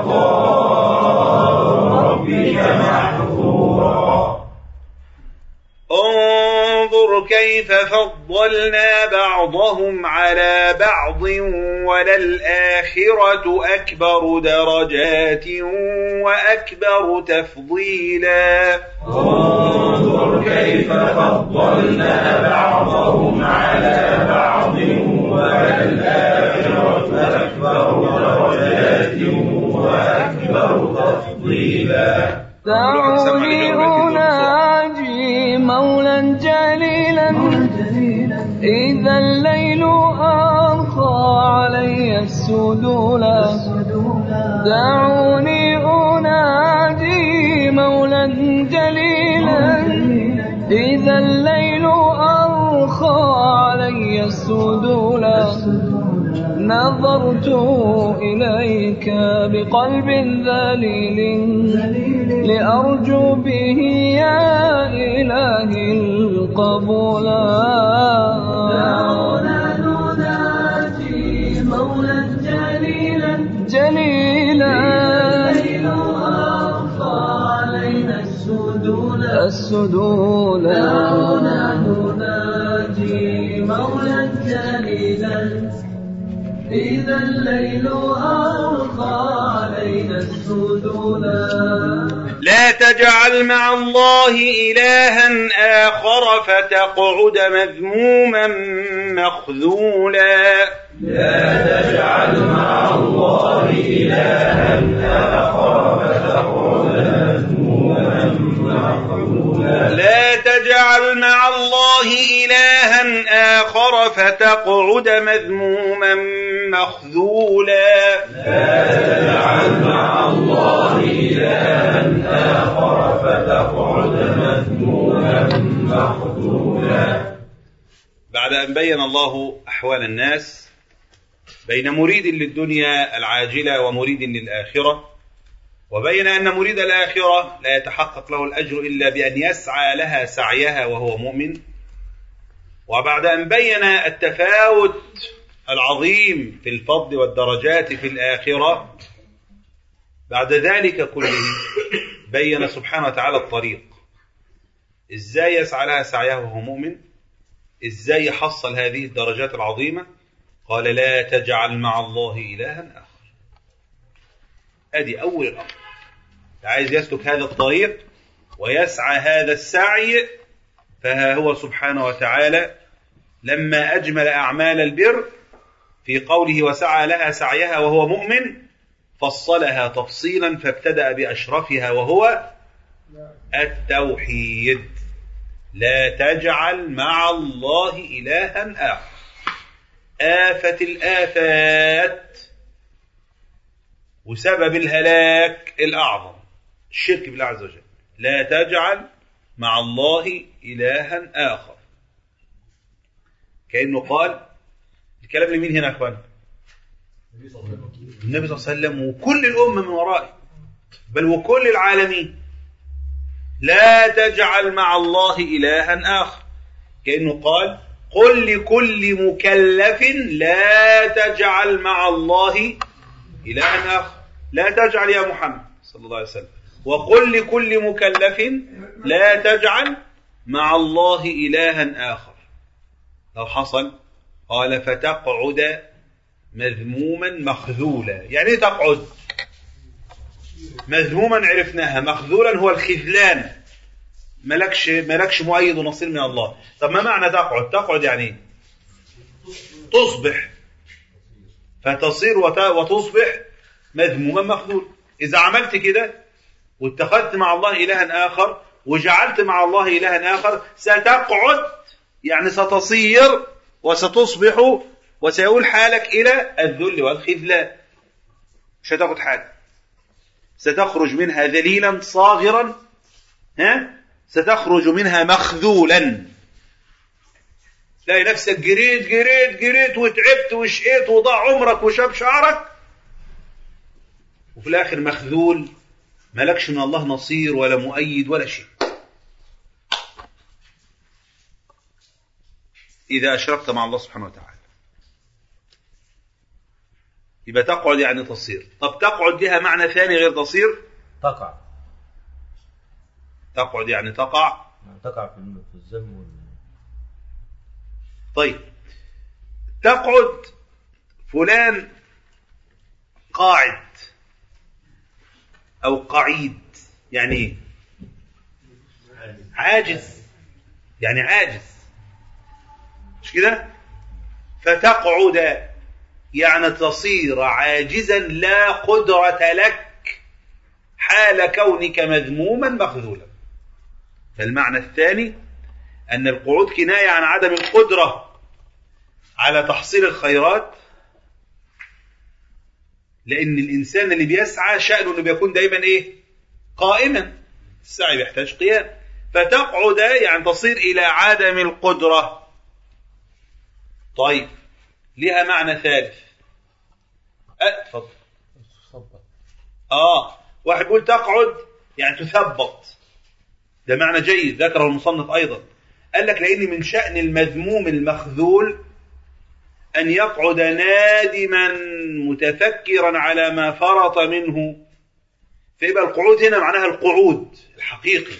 عطاء ربك محظورا انظر كيف فضلنا بعضهم على بعض وللآخرة أكبر درجات وأكبر تفضيلا انظر كيف فضلنا بعضهم على بعض وللآخرة أكبر درجات وأكبر تفضيلا دعوني أناجي مولا جليلا إذا الليل أرخى علي السدولا دعوني أناجي مولا جليلا إذا الليل أرخى علي السدولا نظرت إليك بقلب ذليل لأرجو به يا إلهي القبول دعونا نناجي مولا جليلا جليلا علينا السدول السدول دعونا نناجي مولا جليلا إذا الليل أرخى علينا السدولا لا تجعل مع الله إلها آخر فتقعد مذموما مخذولا لا تجعل مع الله إلها آخر فتقعد مذموما مخذولا لا تجعل مع الله إلها آخر فتقعد مذموما مخذولا تجعل مع الله إلها آخر فتقعد مذموما مخذولا بعد أن بين الله أحوال الناس بين مريد للدنيا العاجلة ومريد للآخرة وبين أن مريد الآخرة لا يتحقق له الأجر إلا بأن يسعى لها سعيها وهو مؤمن وبعد أن بين التفاوت العظيم في الفضل والدرجات في الآخرة بعد ذلك كله بين سبحانه وتعالى الطريق إزاي يسعى لها سعيها وهو مؤمن إزاي يحصل هذه الدرجات العظيمة قال لا تجعل مع الله إلها آخر أدي أول الأمر عايز يسلك هذا الطريق ويسعى هذا السعي فها هو سبحانه وتعالى لما أجمل أعمال البر في قوله وسعى لها سعيها وهو مؤمن فصلها تفصيلا فابتدأ بأشرفها وهو التوحيد لا تجعل مع الله إلها آخر آفة الآفات وسبب الهلاك الأعظم الشرك بالله عز وجل لا تجعل مع الله إلها آخر كأنه قال الكلام لمين هنا يا أخوان النبي صلى الله عليه وسلم وكل الأمة من ورائه بل وكل العالمين لا تجعل مع الله إلها آخر كأنه قال قل لكل مكلف لا تجعل مع الله إلها آخر لا تجعل يا محمد صلى الله عليه وسلم وقل لكل مكلف لا تجعل مع الله إلها آخر لو حصل قال فتقعد مذموما مخذولا يعني ايه تقعد مذموما عرفناها مخذولا هو الخذلان ملكش ملكش مؤيد ونصير من الله طب ما معنى تقعد تقعد يعني ايه تصبح فتصير وت- وتصبح مذموما مخذول اذا عملت كده واتخذت مع الله الها اخر وجعلت مع الله الها اخر ستقعد يعني ستصير وستصبح وسيؤول حالك الى الذل والخذلان مش هتاخد حاجه ستخرج منها ذليلا صاغرا ها ستخرج منها مخذولا تلاقي نفسك جريت جريت جريت وتعبت وشقيت وضاع عمرك وشاب شعرك وفي الاخر مخذول مالكش من الله نصير ولا مؤيد ولا شيء اذا اشركت مع الله سبحانه وتعالى يبقى تقعد يعني تصير طب تقعد لها معنى ثاني غير تصير تقع تقعد يعني تقع تقع في الم- في الذم وال... طيب تقعد فلان قاعد او قعيد يعني ايه عاجز يعني عاجز مش كده فتقعد يعني تصير عاجزا لا قدرة لك حال كونك مذموما مخذولا فالمعنى الثاني أن القعود كناية عن عدم القدرة على تحصيل الخيرات لأن الإنسان اللي بيسعى شأنه أنه بيكون دايما إيه؟ قائما السعي بيحتاج قيام فتقعد يعني تصير إلى عدم القدرة طيب لها معنى ثالث أه، اتفضل آه واحد بيقول تقعد يعني تثبط ده معنى جيد ذكره المصنف أيضا قال لك لأن من شأن المذموم المخذول أن يقعد نادما متفكرا على ما فرط منه فيبقى القعود هنا معناها القعود الحقيقي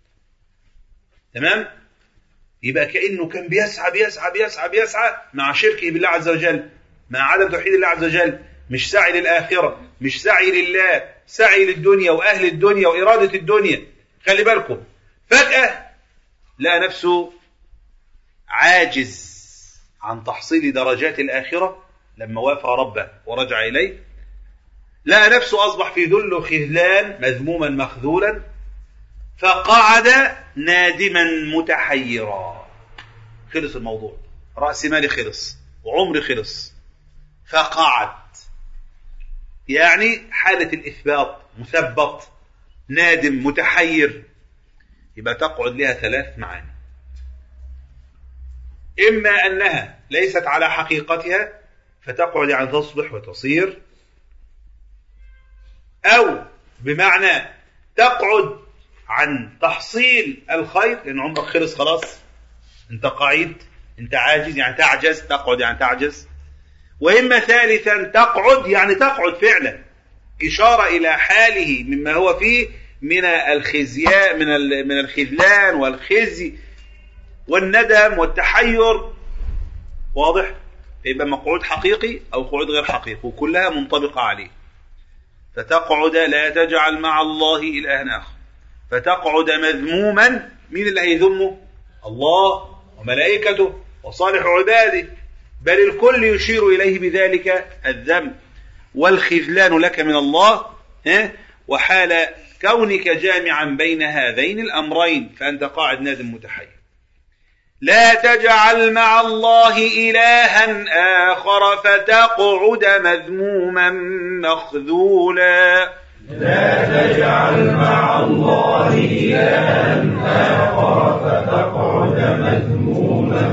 تمام يبقى كأنه كان بيسعى بيسعى بيسعى بيسعى مع شركه بالله عز وجل مع عدم توحيد الله عز وجل مش سعي للآخرة مش سعي لله سعي للدنيا وأهل الدنيا وإرادة الدنيا خلي بالكم فجأة لقى نفسه عاجز عن تحصيل درجات الآخرة لما وافق ربه ورجع إليه لقى نفسه أصبح في ذل وخذلان مذموما مخذولا فقعد نادما متحيرا خلص الموضوع رأس مالي خلص وعمري خلص فقعد يعني حالة الإثبات مثبط نادم متحير يبقى تقعد لها ثلاث معاني إما أنها ليست على حقيقتها فتقعد يعني تصبح وتصير أو بمعنى تقعد عن تحصيل الخير لأن عمرك خلص خلاص أنت قعيد أنت عاجز يعني تعجز تقعد يعني تعجز وإما ثالثا تقعد يعني تقعد فعلا إشارة إلى حاله مما هو فيه من الخزياء من ال- من الخذلان والخزي والندم والتحير واضح فيبقى مقعود حقيقي أو قعود غير حقيقي وكلها منطبقة عليه فتقعد لا تجعل مع الله إلها آخر فتقعد مذموما مين اللي هيذمه الله وملائكته وصالح عباده بل الكل يشير إليه بذلك الذنب والخذلان لك من الله ها؟ وحال كونك جامعا بين هذين الأمرين فأنت قاعد نادم متحير لا تجعل مع الله إلها آخر فتقعد مذموما مخذولا لا تجعل مع الله إلها آخر فتقعد مذموما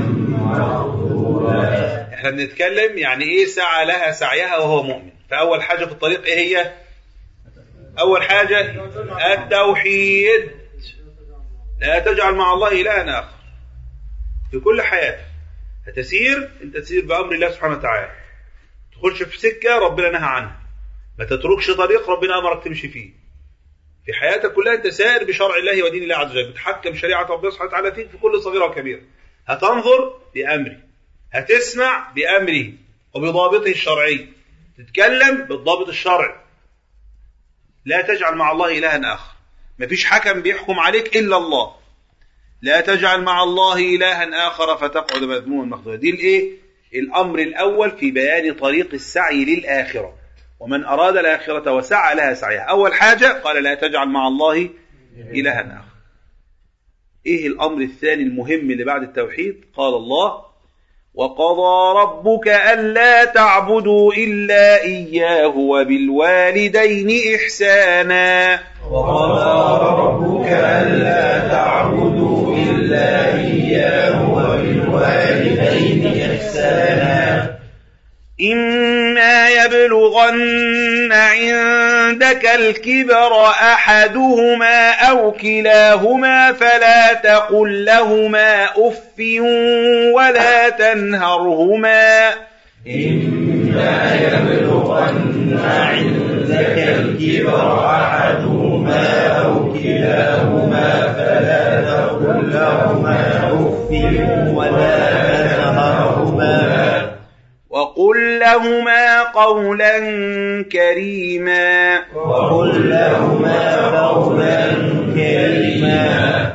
مخذولا احنا بنتكلم يعني ايه سعى لها سعيها وهو مؤمن فأول حاجة في الطريق ايه هي أول حاجة التوحيد لا تجعل مع الله إلها آخر في كل حياتك هتسير انت تسير بأمر الله سبحانه وتعالى تخش في سكة ربنا نهى عنها ما تتركش طريق ربنا أمرك تمشي فيه في حياتك كلها انت سائر بشرع الله ودين الله عز وجل بتحكم شريعة ربنا سبحانه وتعالى فيك في كل صغيرة وكبيرة هتنظر بأمره هتسمع بأمره وبضابطه الشرعي تتكلم بالضابط الشرعي لا تجعل مع الله إلها آخر مفيش حكم بيحكم عليك إلا الله لا تجعل مع الله إلها آخر فتقعد مذموما مخذولا دي الإيه الأمر الأول في بيان طريق السعي للآخرة ومن أراد الآخرة وسعى لها سعيها أول حاجة قال لا تجعل مع الله إلها آخر إيه الأمر الثاني المهم اللي بعد التوحيد قال الله وقضى ربك ألا تعبدوا إلا إياه وبالوالدين إحسانا وقضى ربك ألا تعبدوا إلا إياه وبالوالدين إحسانا إما يبلغن عندك الكبر أحدهما أو كلاهما فلا تقل لهما أف ولا تنهرهما إما يبلغن عندك الكبر أحدهما أو كلاهما فلا تقل لهما أف ولا تنهرهما وقل لهما قولا كريما وقل لهما قولا كريما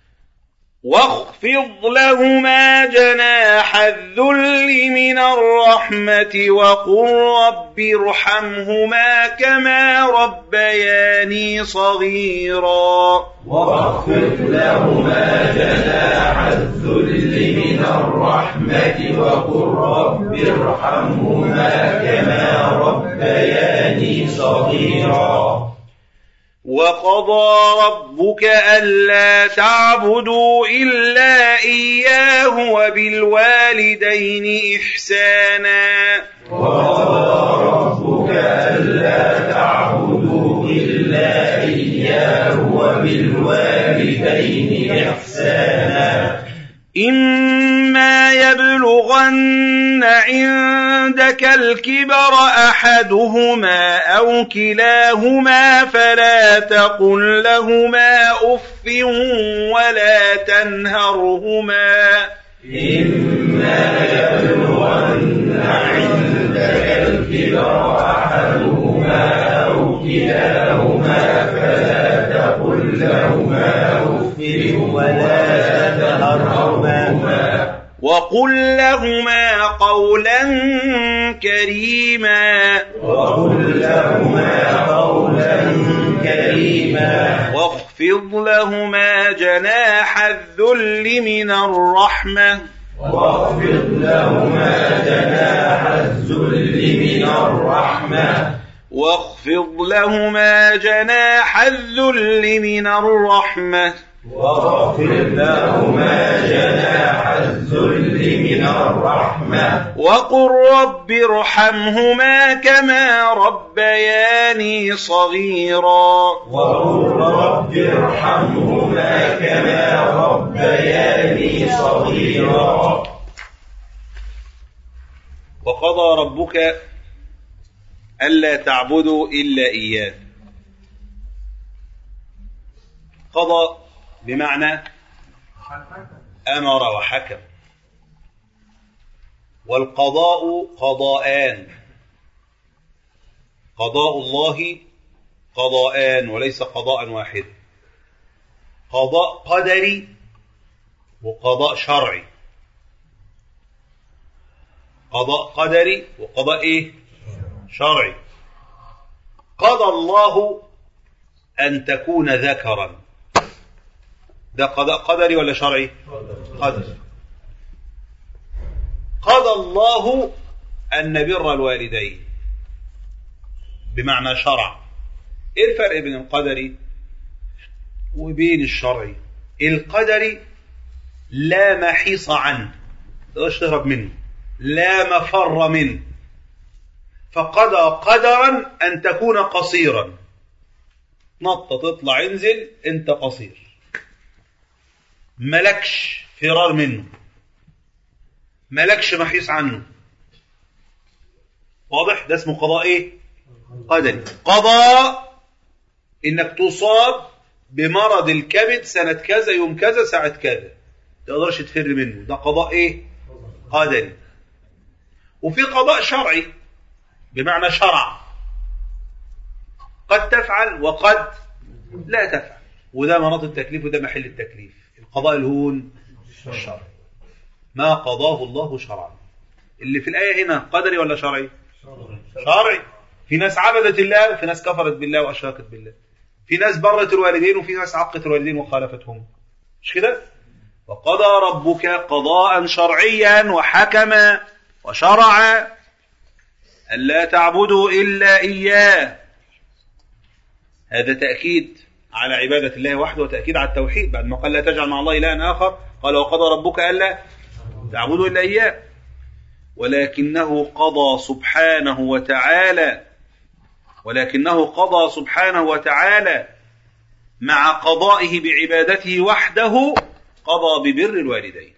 واخفض لهما جناح الذل من الرحمة وقل رب ارحمهما كما ربياني صغيرا واخفض لهما جناح الذل من الرحمة وقل رب ارحمهما كما ربياني صغيرا وقضى ربك ألا تعبدوا إلا إياه وبالوالدين إحسانا وقضى ربك ألا تعبدوا إلا إياه وبالوالدين إحسانا إما يبلغن عندك الكبر أحدهما أو كلاهما فلا تقل لهما أف ولا تنهرهما إما يبلغن عندك الكبر أحدهما أو كلاهما فلا تقل لهما أف ولا تنهرهما وقل لهما قولا كريما وقل لهما قولا كريما واخفض لهما جناح الذل من الرحمة واخفض لهما جناح الذل من الرحمة واخفض لهما جناح الذل من الرحمة واخفض لهما جناح الذل من الرحمة وقل رب ارحمهما كما ربياني صغيرا وقل رب ارحمهما كما ربياني صغيرا وقضى ربك ألا تعبدوا إلا إياه قضى بمعنى أمر وحكم والقضاء قضاءان قضاء الله قضاءان وليس قضاء واحد قضاء قدري وقضاء شرعي قضاء قدري وقضاء ايه شرعي قضى الله ان تكون ذكرا ده قضاء قدري ولا شرعي قدري قضى الله ان نبر الوالدين بمعنى شرع ايه الفرق بين القدري وبين الشرعي القدري لا محيص عنه تقدرش تهرب منه لا مفر منه فقضى قدرا ان تكون قصيرا نطة تطلع انزل انت قصير ملكش فرار منه ملكش محيص عنه واضح ده اسمه قضاء ايه قدري قضى انك تصاب بمرض الكبد سنة كذا يوم كذا ساعة كذا تقدرش تفر منه ده قضاء ايه قدري وفي قضاء شرعي بمعنى شرع قد تفعل وقد لا تفعل وده مناط التكليف وده محل التكليف القضاء الهون الشرعي ما قضاه الله شرعا اللي في الآية هنا قدري ولا شرعي شرعي في ناس عبدت الله في ناس كفرت بالله وأشركت بالله في ناس برت الوالدين وفي ناس عقت الوالدين وخالفتهم مش كده وقضى ربك قضاء شرعيا وحكما وشرع ألا تعبدوا إلا إياه هذا تأكيد على عبادة الله وحده وتأكيد على التوحيد بعد ما قال لا تجعل مع الله إلها آخر قال وقضى ربك ألا تعبدوا إلا إياه ولكنه قضى سبحانه وتعالى ولكنه قضى سبحانه وتعالى مع قضائه بعبادته وحده قضى ببر الوالدين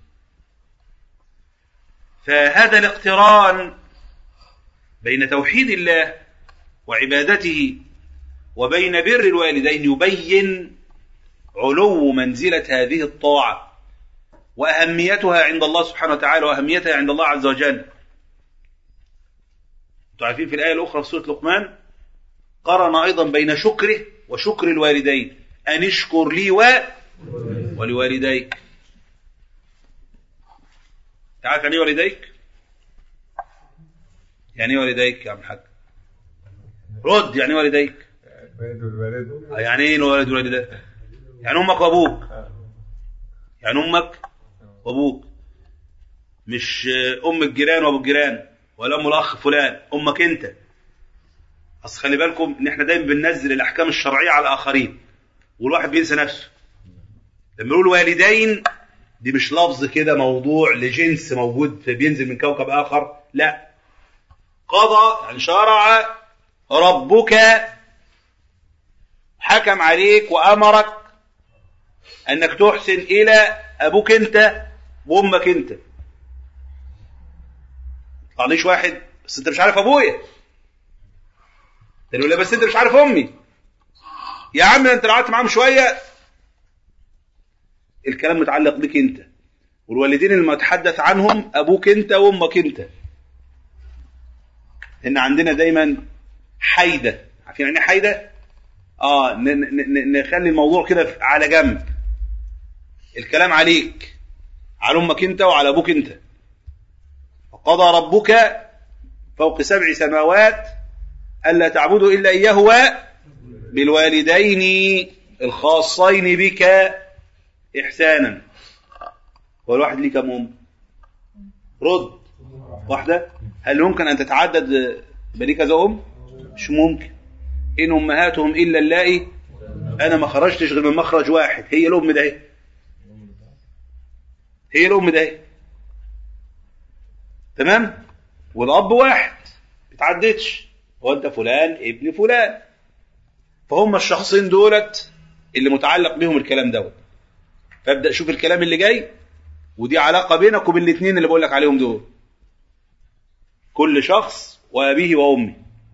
فهذا الاقتران بين توحيد الله وعبادته وبين بر الوالدين يبين علو منزلة هذه الطاعة وأهميتها عند الله سبحانه وتعالى وأهميتها عند الله عز وجل تعرفين في الآية الأخرى في سورة لقمان قرن أيضا بين شكره وشكر الوالدين أن اشكر لي و ولوالديك تعرف يعني ايه والديك يعني ايه والديك يا عم الحاج رد يعني ايه والديك آه، يعني ايه الوالد والوالدة يعني امك وابوك يعني امك وابوك مش آه، ام الجيران وابو الجيران ولا ام الاخ فلان امك انت اصل خلي بالكم ان احنا دايما بننزل الاحكام الشرعيه على الاخرين والواحد بينسى نفسه لما نقول والدين دي مش لفظ كده موضوع لجنس موجود بينزل من كوكب اخر لا قضى يعني شرع ربك حكم عليك وامرك انك تحسن الى ابوك انت وامك انت طعنيش واحد بس انت مش عارف ابويا تقول له بس انت مش عارف امي يا عم انت لو قعدت معاهم شويه الكلام متعلق بك انت والوالدين اللي نتحدث عنهم ابوك انت وامك انت ان عندنا دايما حيده عارفين يعني ايه حيده اه ن- ن- ن- نخلي الموضوع كده على جنب الكلام عليك على امك انت وعلى ابوك انت وقضى ربك فوق سبع سماوات الا تعبدوا الا اياه بالوالدين الخاصين بك احسانا هو الواحد ليه كم ام رد واحدة هل يمكن أن تتعدد يبقى ليه كذا أم مش ممكن إن أمهاتهم إلا اللائي أنا ما خرجتش غير من مخرج واحد هي الأم ده إيه؟ هي الأم ده إيه؟ تمام والأب واحد ما بيتعددش هو أنت فلان ابن فلان فهم الشخصين دولت اللي متعلق بهم الكلام دوت فابدأ شوف الكلام اللي جاي ودي علاقة بينك وبين الاثنين اللي بقول لك عليهم دول كل شخص وأبيه وأمه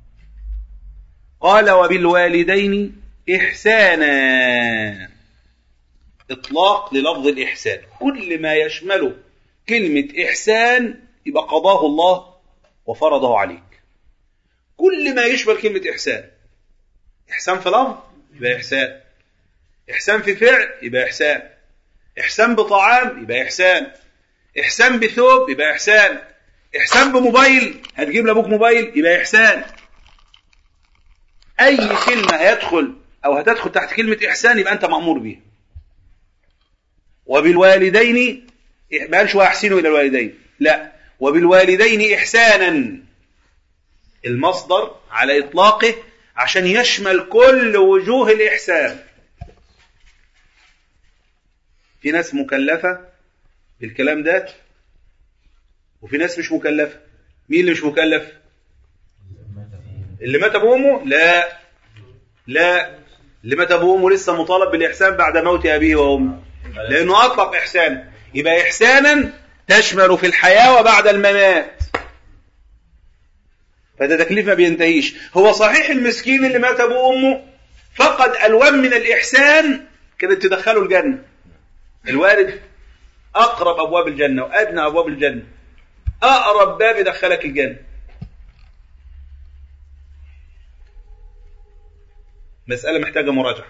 قال وبالوالدين إحسانا إطلاق للفظ الإحسان كل ما يشمله كلمة إحسان يبقى قضاه الله وفرضه عليك كل ما يشمل كلمة إحسان إحسان في لفظ يبقى إحسان إحسان في فعل يبقى إحسان إحسان بطعام يبقى إحسان إحسان بثوب يبقى إحسان إحسان بموبايل هتجيب لأبوك موبايل يبقى إحسان أي كلمة هيدخل أو هتدخل تحت كلمة إحسان يبقى أنت مأمور بيها وبالوالدين ما قالش وأحسنوا إلى الوالدين لا وبالوالدين إحسانا المصدر على إطلاقه عشان يشمل كل وجوه الإحسان في ناس مكلفة بالكلام ده وفي ناس مش مكلفة مين اللي مش مكلف اللي مات ابوه وامه لا لا اللي مات ابوه وامه لسه مطالب بالاحسان بعد موت ابيه وامه لانه اطلق احسان يبقى احسانا تشمل في الحياه وبعد الممات فده تكليف ما بينتهيش هو صحيح المسكين اللي مات ابوه وامه فقد الوان من الاحسان كانت تدخله الجنه الوارد اقرب ابواب الجنه وادنى ابواب الجنه اقرب باب يدخلك الجنه مسألة محتاجة مراجعة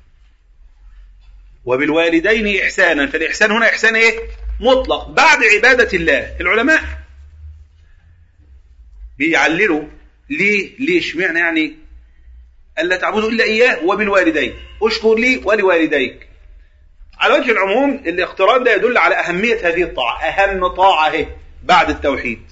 وبالوالدين إحسانا فالإحسان هنا إحسان إيه؟ مطلق بعد عبادة الله العلماء بيعللوا ليه ليه اشمعنى يعني ألا تعبدوا إلا إياه وبالوالدين اشكر لي ولوالديك على وجه العموم الاقتران ده يدل على أهمية هذه الطاعة أهم طاعة هي بعد التوحيد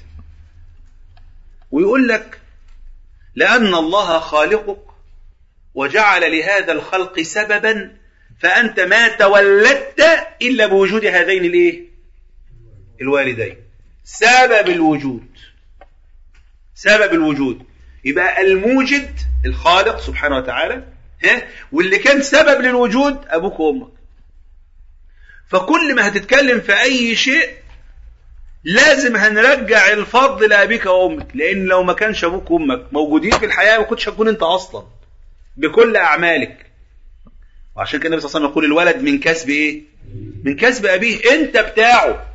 ويقول لك لأن الله خالقك وجعل لهذا الخلق سببا فأنت ما تولدت إلا بوجود هذين الإيه؟ الوالدين سبب الوجود سبب الوجود يبقى الموجد الخالق سبحانه وتعالى ها واللي كان سبب للوجود أبوك وأمك فكل ما هتتكلم في أي شيء لازم هنرجع الفضل لأبيك وأمك لأن لو ما كانش أبوك وأمك موجودين في الحياة ما كنتش هتكون أنت أصلاً بكل أعمالك وعشان كده النبي صلى الله عليه وسلم يقول الولد من كسب إيه؟ من كسب أبيه أنت بتاعه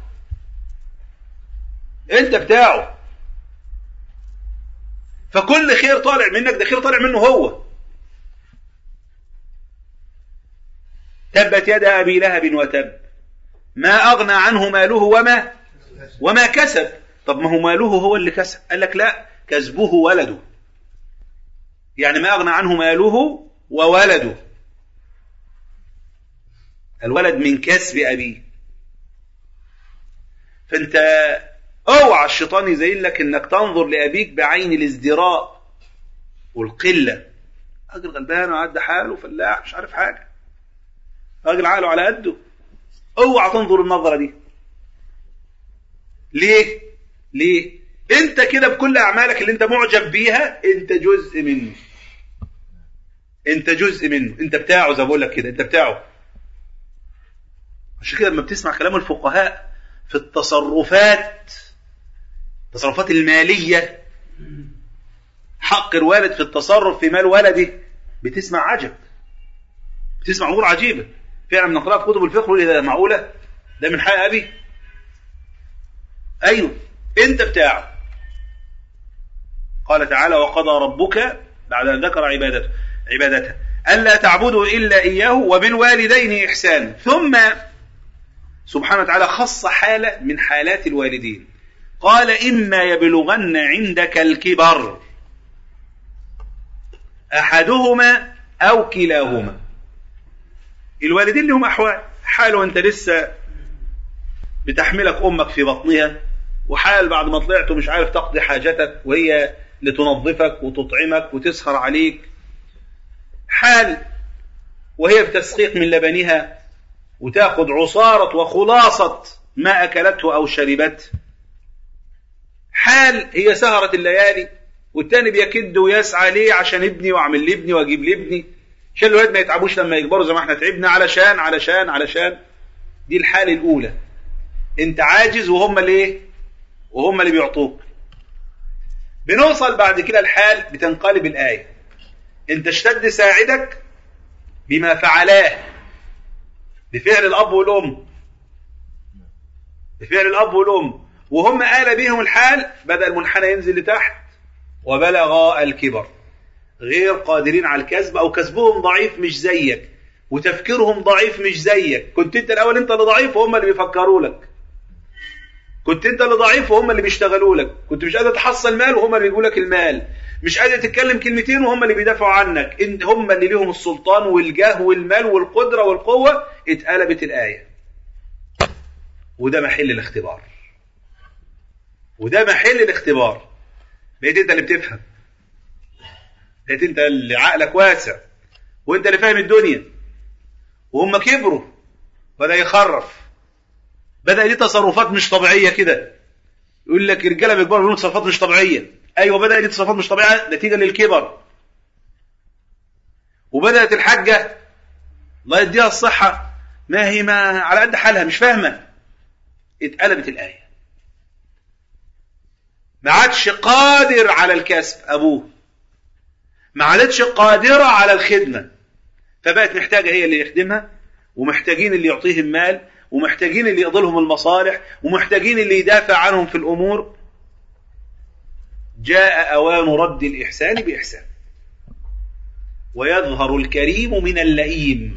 أنت بتاعه فكل خير طالع منك ده خير طالع منه هو تبت يد أبي لهب وتب ما أغنى عنه ماله وما وما كسب طب ما هو ماله هو اللي كسب قال لك لا كسبه ولده يعني ما أغنى عنه ماله وولده الولد من كسب أبيه فأنت اوعى الشيطان يزين لك انك تنظر لأبيك بعين الازدراء والقلة راجل غلبان وعدى حاله فلاح مش عارف حاجة راجل عقله على قده اوعى تنظر النظرة دي ليه؟ ليه؟ انت كده بكل اعمالك اللي انت معجب بيها انت جزء منه انت جزء منه انت بتاعه زي ما بقول لك كده انت بتاعه عشان كده لما بتسمع كلام الفقهاء في التصرفات التصرفات المالية حق الوالد في التصرف في مال ولده بتسمع عجب بتسمع امور عجيبة فعلا من نقرأ في كتب الفقه اذا معقولة ده من حق ابي ايوه انت بتاعه قال تعالى وقضى ربك بعد أن ذكر عبادته عبادته ألا تعبدوا إلا إياه وبالوالدين إحسانا ثم سبحانه وتعالى خص حالة من حالات الوالدين قال إما يبلغن عندك الكبر أحدهما أو كلاهما الوالدين لهم أحوال حال وأنت لسه بتحملك أمك في بطنها وحال بعد ما طلعت ومش عارف تقضي حاجتك وهي لتنظفك وتطعمك وتسهر عليك حال وهي بتسقيق من لبنها وتاخذ عصارة وخلاصة ما أكلته أو شربته حال هي سهرة الليالي والتاني بيكد ويسعى ليه عشان ابني واعمل لابني واجيب لابني عشان الولاد ما يتعبوش لما يكبروا زي ما احنا تعبنا علشان علشان علشان دي الحالة الأولى انت عاجز وهم اللي ايه وهم اللي بيعطوك بنوصل بعد كده الحال بتنقلب الآية انت اشتد ساعدك بما فعلاه بفعل الأب والأم بفعل الأب والأم وهم آل بهم الحال بدأ المنحنى ينزل لتحت وبلغ الكبر غير قادرين على الكسب أو كسبهم ضعيف مش زيك وتفكيرهم ضعيف مش زيك كنت انت الأول انت اللي ضعيف وهم اللي بيفكروا لك كنت انت اللي ضعيف وهم اللي بيشتغلوا لك كنت مش قادر تحصل مال وهم اللي بيجوا لك المال مش قادر تتكلم كلمتين وهم اللي بيدافعوا عنك انت هم اللي ليهم السلطان والجاه والمال والقدرة والقوة اتقلبت الآية وده محل الاختبار وده محل الاختبار بقيت انت اللي بتفهم بقيت انت اللي عقلك واسع وانت اللي فاهم الدنيا وهم كبروا بدأ يخرف بدأ ليه تصرفات مش طبيعية كده يقول لك الرجاله بيكبروا يقولوا تصرفات مش طبيعية ايوه بدأ ليه تصرفات مش طبيعية نتيجة للكبر وبدأت الحاجة الله يديها الصحة ما هي ما على قد حالها مش فاهمة اتقلبت الآية ما عادش قادر على الكسب أبوه ما عادتش قادرة على الخدمة فبقت محتاجة هي اللي يخدمها ومحتاجين اللي يعطيهم مال ومحتاجين اللي يقضي لهم المصالح ومحتاجين اللي يدافع عنهم في الأمور جاء أوان رد الإحسان بإحسان ويظهر الكريم من اللئيم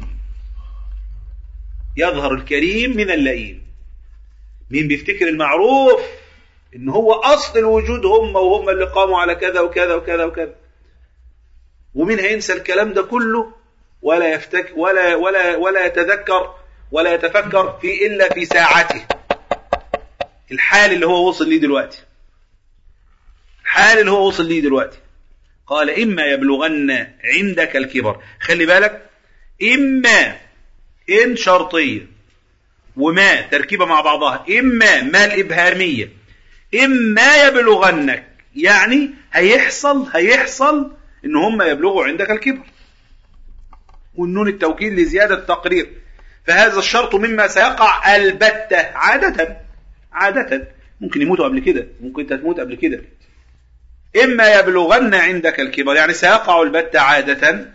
يظهر الكريم من اللئيم مين بيفتكر المعروف ان هو اصل الوجود هم وهم اللي قاموا على كذا وكذا وكذا وكذا ومين هينسى الكلام ده كله ولا يفتك ولا ولا ولا يتذكر ولا يتفكر في الا في ساعته الحال اللي هو وصل ليه دلوقتي الحال اللي هو وصل ليه دلوقتي قال اما يبلغن عندك الكبر خلي بالك اما ان شرطيه وما تركيبه مع بعضها اما ما الابهاميه اما يبلغنك يعني هيحصل هيحصل ان هم يبلغوا عندك الكبر والنون التوكيد لزياده التقرير فهذا الشرط مما سيقع البتة عادة عادة ممكن يموتوا قبل كده ممكن انت تموت قبل كده إما يبلغن عندك الكبر يعني سيقع البتة عادة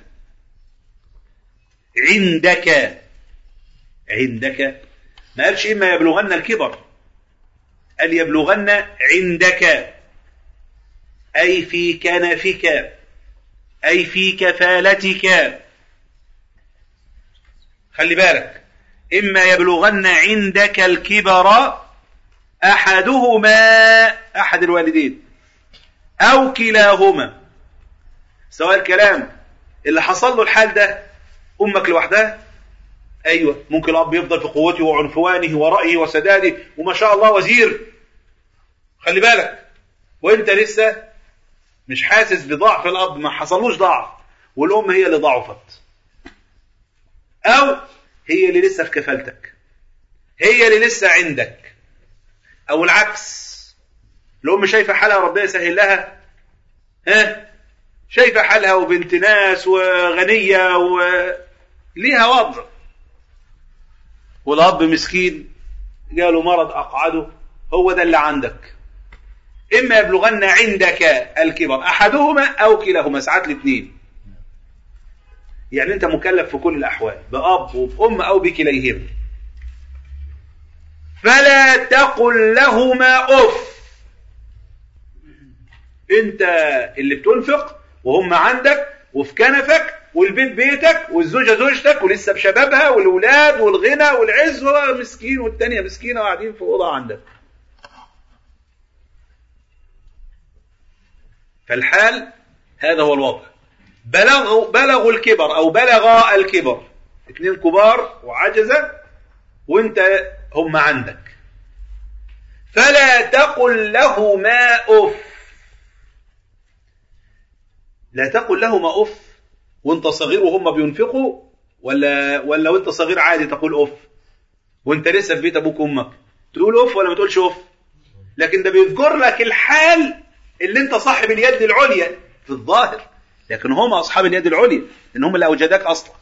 عندك عندك ما قالش إما يبلغن الكبر قال يبلغن عندك أي في كنفك أي في كفالتك خلي بالك إما يبلغن عندك الكبر أحدهما أحد الوالدين أو كلاهما سواء الكلام اللي حصل له الحال ده أمك لوحدها أيوة ممكن الأب يفضل في قوته وعنفوانه ورأيه وسداده وما شاء الله وزير خلي بالك وانت لسه مش حاسس بضعف الأب ما حصلوش ضعف والأم هي اللي ضعفت أو هي اللي لسه في كفالتك هي اللي لسه عندك أو العكس الأم شايفة حالها ربنا يسهل لها ها شايفة حالها وبنت ناس وغنية وليها وضع والأب مسكين جاله مرض أقعده هو ده اللي عندك إما يبلغن عندك الكبر أحدهما أو كلاهما ساعات الاثنين يعني أنت مكلف في كل الأحوال بأب وبأم أو بكليهما فلا تقل لهما أف أنت اللي بتنفق وهم عندك وفي كنفك والبيت بيتك والزوجة زوجتك ولسه بشبابها والولاد والغنى والعز هو مسكين والتانية مسكينة وقاعدين في أوضة عندك فالحال هذا هو الوضع بلغوا بلغوا الكبر أو بلغ الكبر اثنين كبار وعجزة وانت هم عندك فلا تقل لهما أف لا تقل لهما أف وانت صغير وهم بينفقوا ولا ولا وانت صغير عادي تقول أف وانت لسه في بيت أبوك وأمك تقول أف ولا ما تقولش أف لكن ده بيذكر لك الحال اللي انت صاحب اليد العليا في الظاهر لكن هم أصحاب اليد العليا إن هم اللي أوجداك أصلا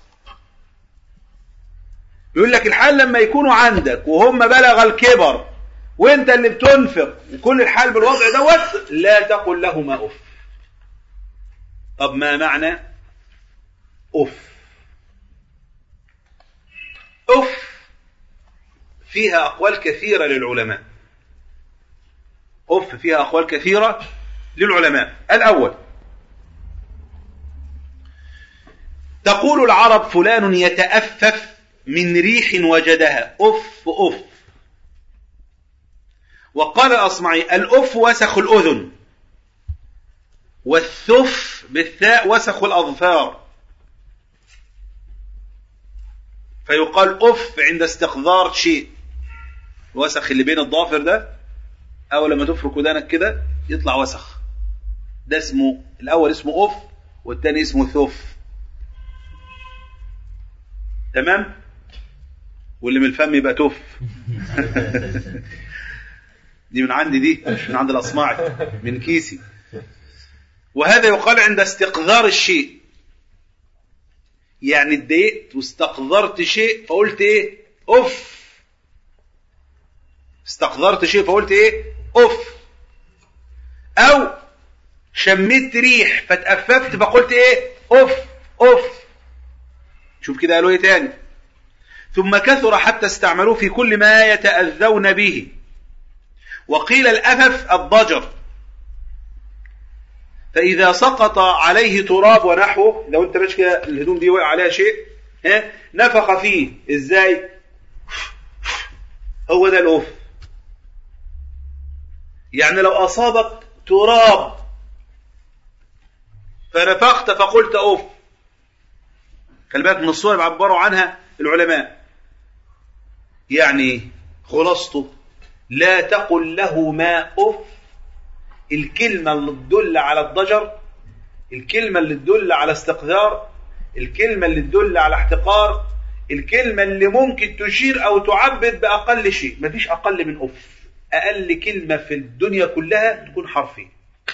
يقول لك الحال لما يكونوا عندك وهم بلغ الكبر وانت اللي بتنفق وكل الحال بالوضع دوت لا تقل لهما اف طب ما معنى اف اف فيها اقوال كثيره للعلماء اف فيها اقوال كثيره للعلماء الاول تقول العرب فلان يتأفف من ريح وجدها أف أف وقال الأصمعي الأف وسخ الأذن والثف بالثاء وسخ الأظفار فيقال أف عند استقذار شيء الوسخ اللي بين الضافر ده أو لما تفرك ودانك كده يطلع وسخ ده اسمه الأول اسمه أف والتاني اسمه ثف تمام واللي من الفم يبقى تف دي من عندي دي مش من عند الاصمعي من كيسي وهذا يقال عند استقذار الشيء يعني اتضايقت واستقذرت شيء فقلت ايه اف استقذرت شيء فقلت ايه اف او شميت ريح فتأففت فقلت ايه اف اف شوف كده قالوا ايه تاني ثم كثر حتى استعملوه في كل ما يتأذون به وقيل الأفف الضجر فإذا سقط عليه تراب ونحوه لو انت ماشي كده الهدوم دي وقع عليها شيء ها نفخ فيه ازاي هو ده الأوف يعني لو أصابك تراب فنفخت فقلت أوف خلي بالك من الصور اللي عبروا عنها العلماء يعني خلاصته لا تقل له ما أف الكلمة اللي تدل على الضجر الكلمة اللي تدل على استقذار الكلمة اللي تدل على احتقار الكلمة اللي ممكن تشير أو تعبر بأقل شيء مفيش أقل من أف أقل كلمة في الدنيا كلها تكون حرفين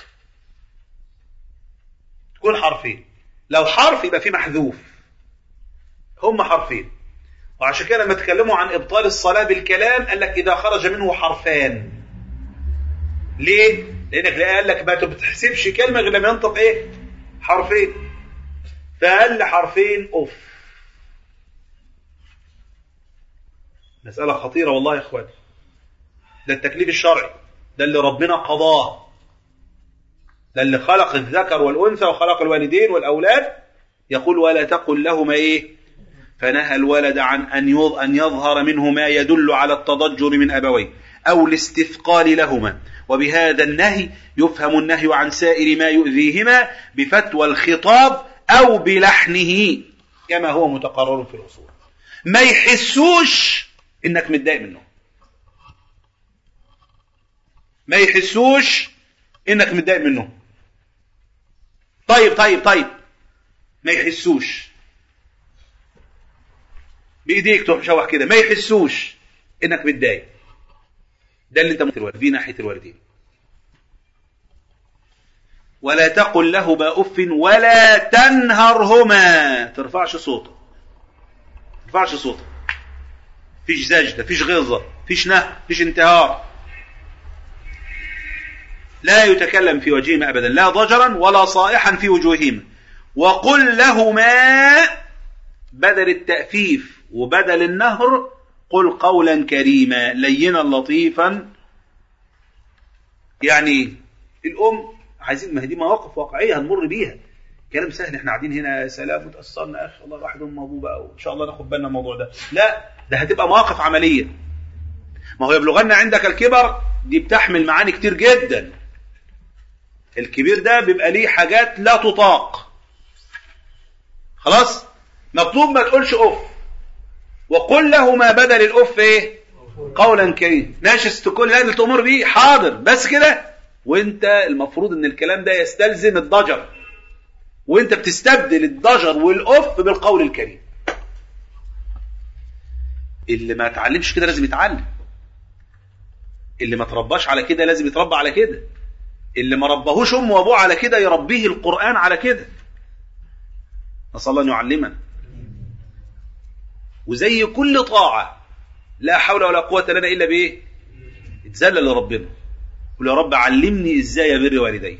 تكون حرفين لو حرف يبقى فيه محذوف هم حرفين وعشان كده لما تكلموا عن ابطال الصلاه بالكلام قال لك اذا خرج منه حرفان ليه لانك قال لك ما بتحسبش كلمه غير لما ينطق ايه حرفين فقال حرفين اوف مساله خطيره والله يا اخوان ده التكليف الشرعي ده اللي ربنا قضاه ده اللي خلق الذكر والانثى وخلق الوالدين والاولاد يقول ولا تقل لهما ايه فنهى الولد عن أن أن يظهر منه ما يدل على التضجر من أبويه أو الاستثقال لهما وبهذا النهي يفهم النهي عن سائر ما يؤذيهما بفتوى الخطاب أو بلحنه كما هو متقرر في الأصول ما يحسوش إنك متضايق منه ما يحسوش إنك متضايق منه طيب طيب طيب ما يحسوش بايديك تروح مشوح كده ما يحسوش انك متضايق ده اللي انت ممكن في ناحيه الوالدين ولا تقل لهما اف ولا تنهرهما ترفعش صوتك ترفعش صوتك فيش زجده فيش غلظه فيش نهر فيش انتهار لا يتكلم في وجههما ابدا لا ضجرا ولا صائحا في وجوههما وقل لهما بدل التأفيف وبدل النهر قل قولا كريما لينا لطيفا يعني الأم عايزين ما هي دي مواقف واقعية هنمر بيها كلام سهل احنا قاعدين هنا يا سلام وتأثرنا يا اخي الله الواحد ام ابوه بقى وان شاء الله ناخد بالنا من الموضوع ده لا ده هتبقى مواقف عملية ما هو يبلغن عندك الكبر دي بتحمل معاني كتير جدا الكبير ده بيبقى ليه حاجات لا تطاق خلاص مطلوب ما تقولش اف وقل له ما بدل الاف ايه قولا كريم ناشست كل هذا تأمر به حاضر بس كده وانت المفروض ان الكلام ده يستلزم الضجر وانت بتستبدل الضجر والأف بالقول الكريم اللي ما اتعلمش كده لازم يتعلم اللي ما ترباش على كده لازم يتربى على كده اللي ما ربهوش امه وابوه على كده يربيه القرآن على كده نسأل الله ان يعلمنا وزي كل طاعة لا حول ولا قوة لنا إلا بإيه اتذلل لربنا قل يا رب علمني إزاي أبر والدي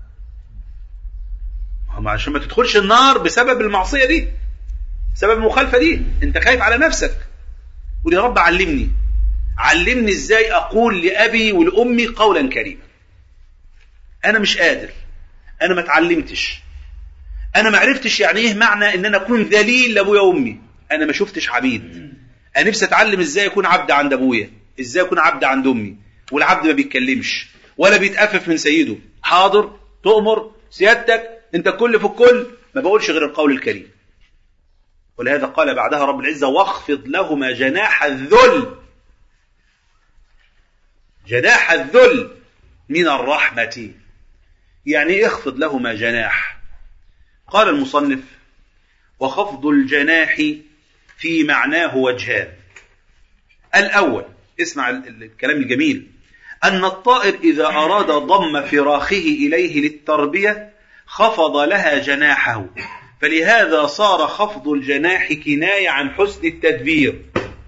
هم عشان ما تدخلش النار بسبب المعصية دي بسبب المخالفة دي انت خايف على نفسك قل يا رب علمني علمني ازاي اقول لابي ولامي قولا كريما انا مش قادر انا ما اتعلمتش انا ما عرفتش يعني ايه معنى ان انا اكون ذليل لابويا وامي انا ما شفتش عبيد انا نفسي اتعلم ازاي اكون عبد عند ابويا ازاي اكون عبد عند امي والعبد ما بيتكلمش ولا بيتأفف من سيده حاضر تؤمر سيادتك انت الكل في الكل ما بقولش غير القول الكريم ولهذا قال بعدها رب العزة واخفض لهما جناح الذل جناح الذل من الرحمة يعني اخفض لهما جناح قال المصنف وخفض الجناح في معناه وجهان الأول اسمع الكلام الجميل أن الطائر إذا أراد ضم فراخه إليه للتربية خفض لها جناحه فلهذا صار خفض الجناح كناية عن حسن التدبير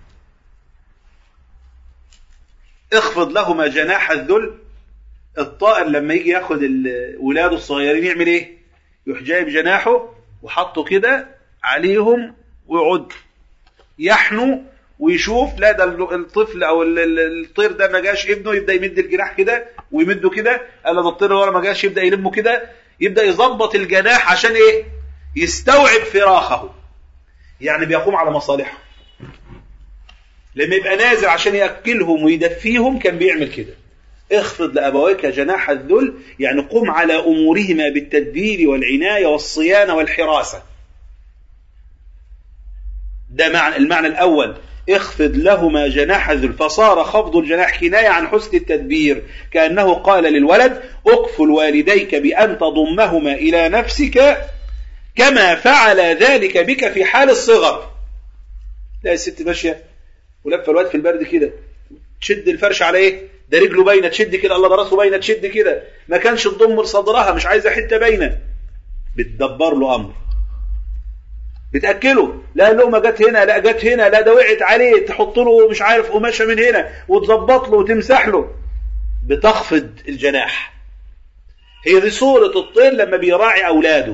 اخفض لهما جناح الذل الطائر لما يجي ياخد ولاده الصغيرين يعمل ايه يروح جايب جناحه وحطه كده عليهم ويقعد يحنو ويشوف لا ده الطفل او الطير ده ما جاش ابنه يبدا يمد الجناح كده ويمده كده قال ده الطير ورا ما جاش يبدا يلمه كده يبدا يظبط الجناح عشان ايه يستوعب فراخه يعني بيقوم على مصالحه لما يبقى نازل عشان ياكلهم ويدفيهم كان بيعمل كده اخفض لابويك جناح الذل يعني قم على امورهما بالتدبير والعنايه والصيانه والحراسه ده معنى المعنى الاول اخفض لهما جناح الذل فصار خفض الجناح كناية عن حسن التدبير كأنه قال للولد اكفل والديك بأن تضمهما إلى نفسك كما فعل ذلك بك في حال الصغر لا الست ماشية ولفة الواد في البرد كده تشد الفرش على ايه ده رجله باينه تشد كده الله براسه باينه تشد كده ما كانش تضم صدرها مش عايزه حته باينه بتدبر له امر بتاكله لا لقمه جت هنا لا جت هنا لا ده وقعت عليه تحط له مش عارف قماشه من هنا وتظبط له وتمسح له بتخفض الجناح هي دي صورة الطير لما بيراعي أولاده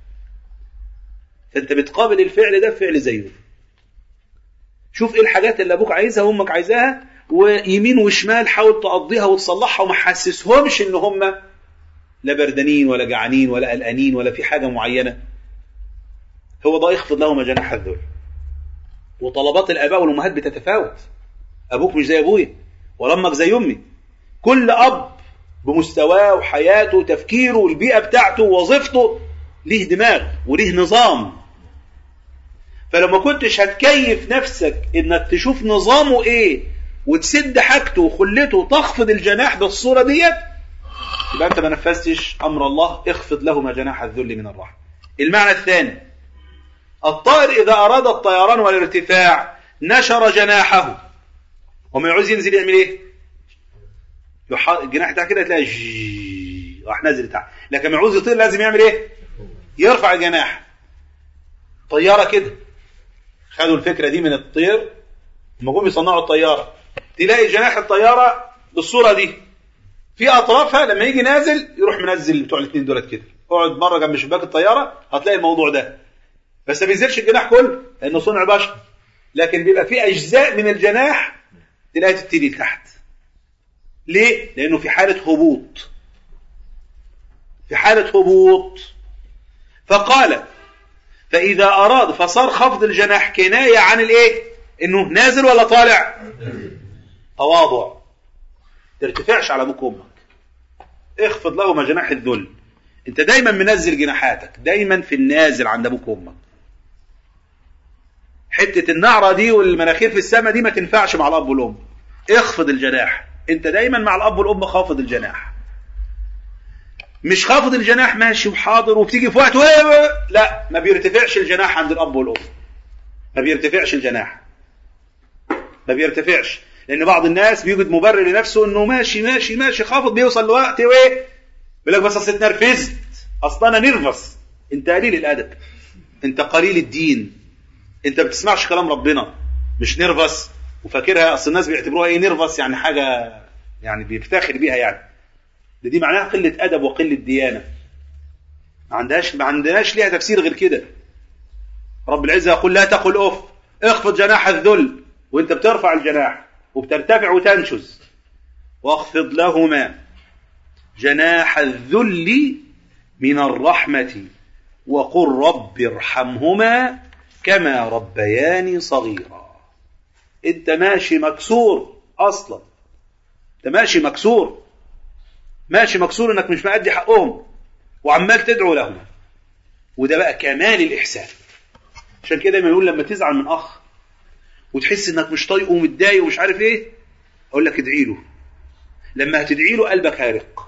فأنت بتقابل الفعل ده بفعل زيه شوف ايه الحاجات اللي ابوك عايزها وامك عايزاها ويمين وشمال حاول تقضيها وتصلحها وما تحسسهمش ان هم لا بردانين ولا جعانين ولا قلقانين ولا في حاجه معينه هو ده يخفض لهما جناح الذل وطلبات الاباء والامهات بتتفاوت ابوك مش زي ابويا ولا امك زي امي كل اب بمستواه وحياته وتفكيره والبيئه بتاعته ووظيفته ليه دماغ وليه نظام فلما كنتش هتكيف نفسك انك تشوف نظامه ايه وتسد حاجته وخلته وتخفض الجناح بالصوره ديت يبقى انت ما نفذتش امر الله اخفض لهما جناح الذل من الرحمه المعنى الثاني الطائر اذا اراد الطيران والارتفاع نشر جناحه وما يعوز ينزل يعمل ايه الجناح بتاعه كده تلاقي راح نازل تحت لكن ما يعوز يطير لازم يعمل ايه يرفع الجناح طياره كده خدوا الفكره دي من الطير لما جم يصنعوا الطياره تلاقي جناح الطياره بالصوره دي في اطرافها لما يجي نازل يروح منزل بتوع الاثنين دولت كده اقعد مره جنب شباك الطياره هتلاقي الموضوع ده بس ما بينزلش الجناح كله لانه صنع بشر لكن بيبقى في اجزاء من الجناح تلاقيها تبتدي لتحت ليه؟ لانه في حاله هبوط في حاله هبوط فقال فإذا أراد فصار خفض الجناح كناية عن الإيه؟ إنه نازل ولا طالع؟ تواضع ترتفعش على أبوك وأمك اخفض لهما جناح الذل أنت دايما منزل جناحاتك دايما في النازل عند أبوك وأمك حتة النعرة دي والمناخير في السماء دي ما تنفعش مع الأب والأم اخفض الجناح انت دايما مع الاب والام خافض الجناح مش خافض الجناح ماشي وحاضر وبتيجي في وقت و... لا ما بيرتفعش الجناح عند الاب والام ما بيرتفعش الجناح ما بيرتفعش لان بعض الناس بيوجد مبرر لنفسه انه ماشي ماشي ماشي خافض بيوصل لوقت وايه بيقول لك بس اصل اتنرفزت اصل انا نرفز انت قليل الادب انت قليل الدين انت ما بتسمعش كلام ربنا مش نرفز وفاكرها اصل الناس بيعتبروها ايه نرفز يعني حاجه يعني بيفتخر بيها يعني ده دي معناها قله ادب وقله ديانه ما عندهاش ما عندناش ليها تفسير غير كده رب العزه يقول لا تقل اف اخفض جناح الذل وانت بترفع الجناح وبترتفع وتنشز واخفض لهما جناح الذل من الرحمة وقل رب ارحمهما كما ربياني صغيرا انت ماشي مكسور اصلا انت ماشي مكسور ماشي مكسور انك مش مأدي حقهم وعمال تدعو لهم وده بقى كمال الاحسان عشان كده دايما يقول لما تزعل من اخ وتحس انك مش طايقه ومتضايق ومش عارف ايه اقول لك ادعي له لما هتدعي له قلبك هيرق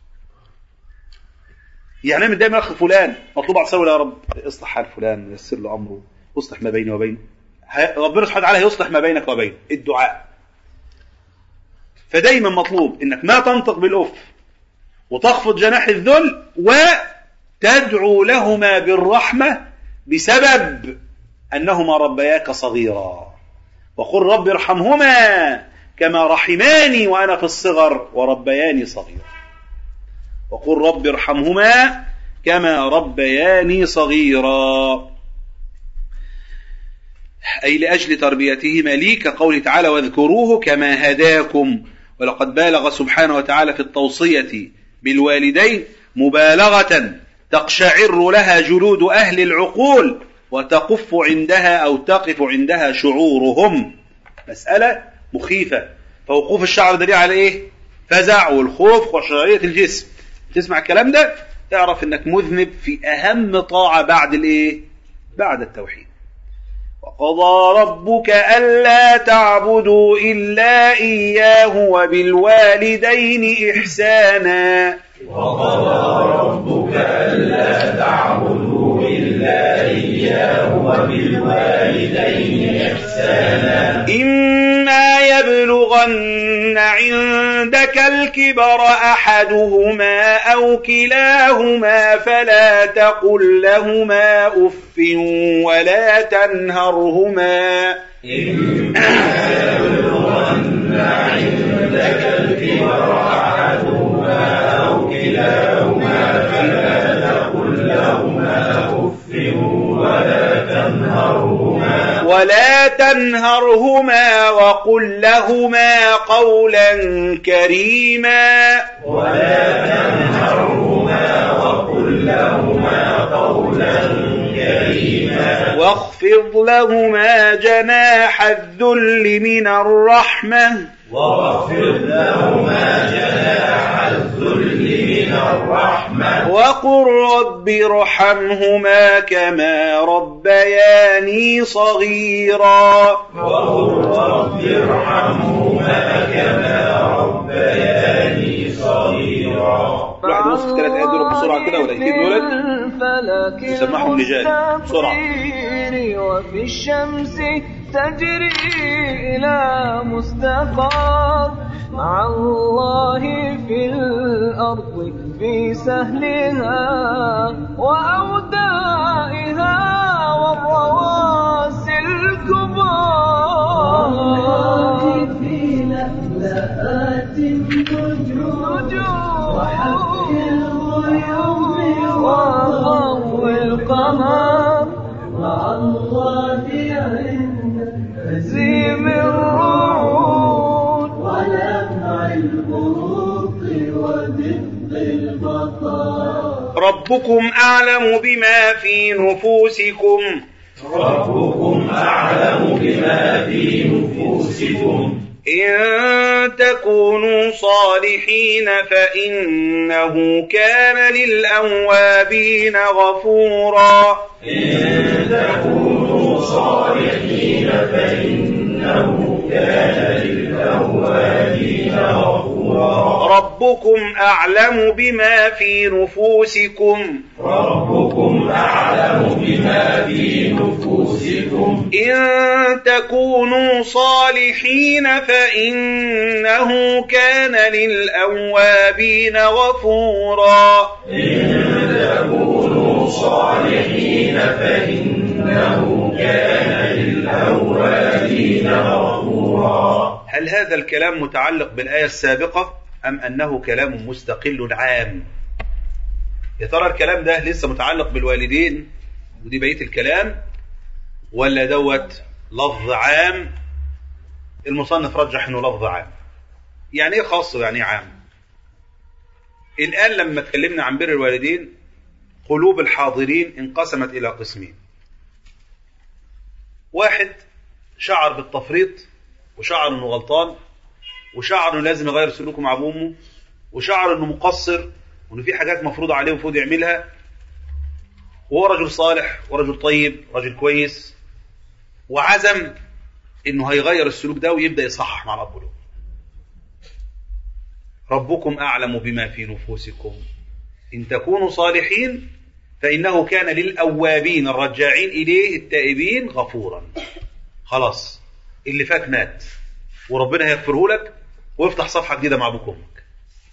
يعني انا متضايق من اخ فلان مطلوب اصلي يا رب اصلح حال فلان يسر له امره اصلح ما بيني وبينه ه- ربنا سبحانه وتعالى هيصلح ما بينك وبينه الدعاء فدايما مطلوب انك ما تنطق بالاف وتخفض جناح الذل وتدعو لهما بالرحمه بسبب انهما ربياك صغيرا وقل رب ارحمهما كما رحماني وانا في الصغر وربياني صغيرا وقل رب ارحمهما كما ربياني صغيرا أي لأجل تربيتهما لي كقوله تعالى واذكروه كما هداكم ولقد بالغ سبحانه وتعالى في التوصية بالوالدين مبالغة تقشعر لها جلود أهل العقول وتقف عندها أو تقف عندها شعورهم مسألة مخيفة فوقوف الشعر دليل على إيه؟ فزع والخوف وشرعية الجسم تسمع الكلام ده تعرف انك مذنب في اهم طاعة بعد الايه بعد التوحيد وقضى ربك ألا تعبدوا إلا إياه وبالوالدين إحسانا وقضى ربك ألا تعبدوا إلا إياه وبالوالدين إحسانا إما يبلغن عندك الكبر أحدهما أو كلاهما فلا تقل لهما أف ولا تنهرهما إما يبلغن عندك الكبر أحدهما أو كلاهما فلا تقل لهما أف ولا تنهرهما ولا تنهرهما وقل لهما قولا كريما ولا تنهرهما وقل لهما قولا كريما واخفض لهما جناح الذل من الرحمة واغفر لهما جناح الذل من الرحمة وقل رب ارحمهما كما ربياني صغيرا وقل رب ارحمهما كما ربياني صغيرا الواحد يوصف الثلاث آيات دول بسرعة كده والآيتين دولت الفلك يسمعهم رجال بسرعة المستطير وفي الشمس تجري إلى مستقر مع الله في الأرض في سهلها وأودائها والرواسي الكبار في لألآت النجوم وحق الغيوم وضوء القمر مع الله عند هزيم الرعود ولمع البروق ودفء البطار ربكم أعلم بما في نفوسكم ربكم أعلم بما في نفوسكم إن تكونوا صالحين فإنه كان للأوابين غفورا إن تكونوا صالحين فإنه كان للأوابين ربكم أعلم بما في نفوسكم ربكم أعلم بما في نفوسكم إن تكونوا صالحين فإنه كان للأوابين غفورا إن تكونوا صالحين فإنه كان للأوابين غفورا هل هذا الكلام متعلق بالآية السابقة أم أنه كلام مستقل عام يا ترى الكلام ده لسه متعلق بالوالدين ودي بقية الكلام ولا دوت لفظ عام المصنف رجح انه لفظ عام يعني ايه خاص ويعني ايه عام الآن لما اتكلمنا عن بر الوالدين قلوب الحاضرين انقسمت إلى قسمين واحد شعر بالتفريط وشعر انه غلطان وشعر انه لازم يغير سلوكه مع ابوه وامه وشعر انه مقصر وانه في حاجات مفروضه عليه المفروض يعملها وهو رجل صالح ورجل طيب رجل كويس وعزم انه هيغير السلوك ده ويبدا يصحح مع الاب والام ربكم اعلم بما في نفوسكم ان تكونوا صالحين فانه كان للاوابين الرجاعين اليه التائبين غفورا خلاص اللي فات مات وربنا هيغفره لك وافتح صفحه جديده مع ابوك وامك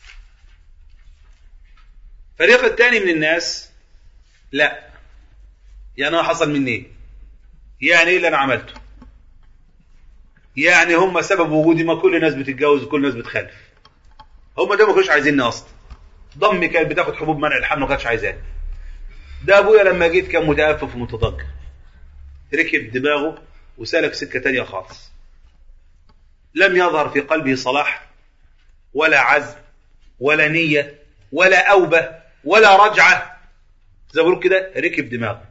الفريق الثاني من الناس لا يعني انا حصل مني ايه يعني ايه اللي انا عملته يعني هم سبب وجودي ما كل الناس بتتجوز وكل الناس بتخلف هم ده ما كانوش عايزيني اصلا ضمي كانت بتاخد حبوب منع الحمل ما كانتش عايزاني ده ابويا لما جيت كان متأفف ومتضجر ركب دماغه وسلك سكه تانية خالص لم يظهر في قلبه صلاح ولا عزم ولا نية ولا أوبة ولا رجعة زي ما بيقولوا كده ركب دماغه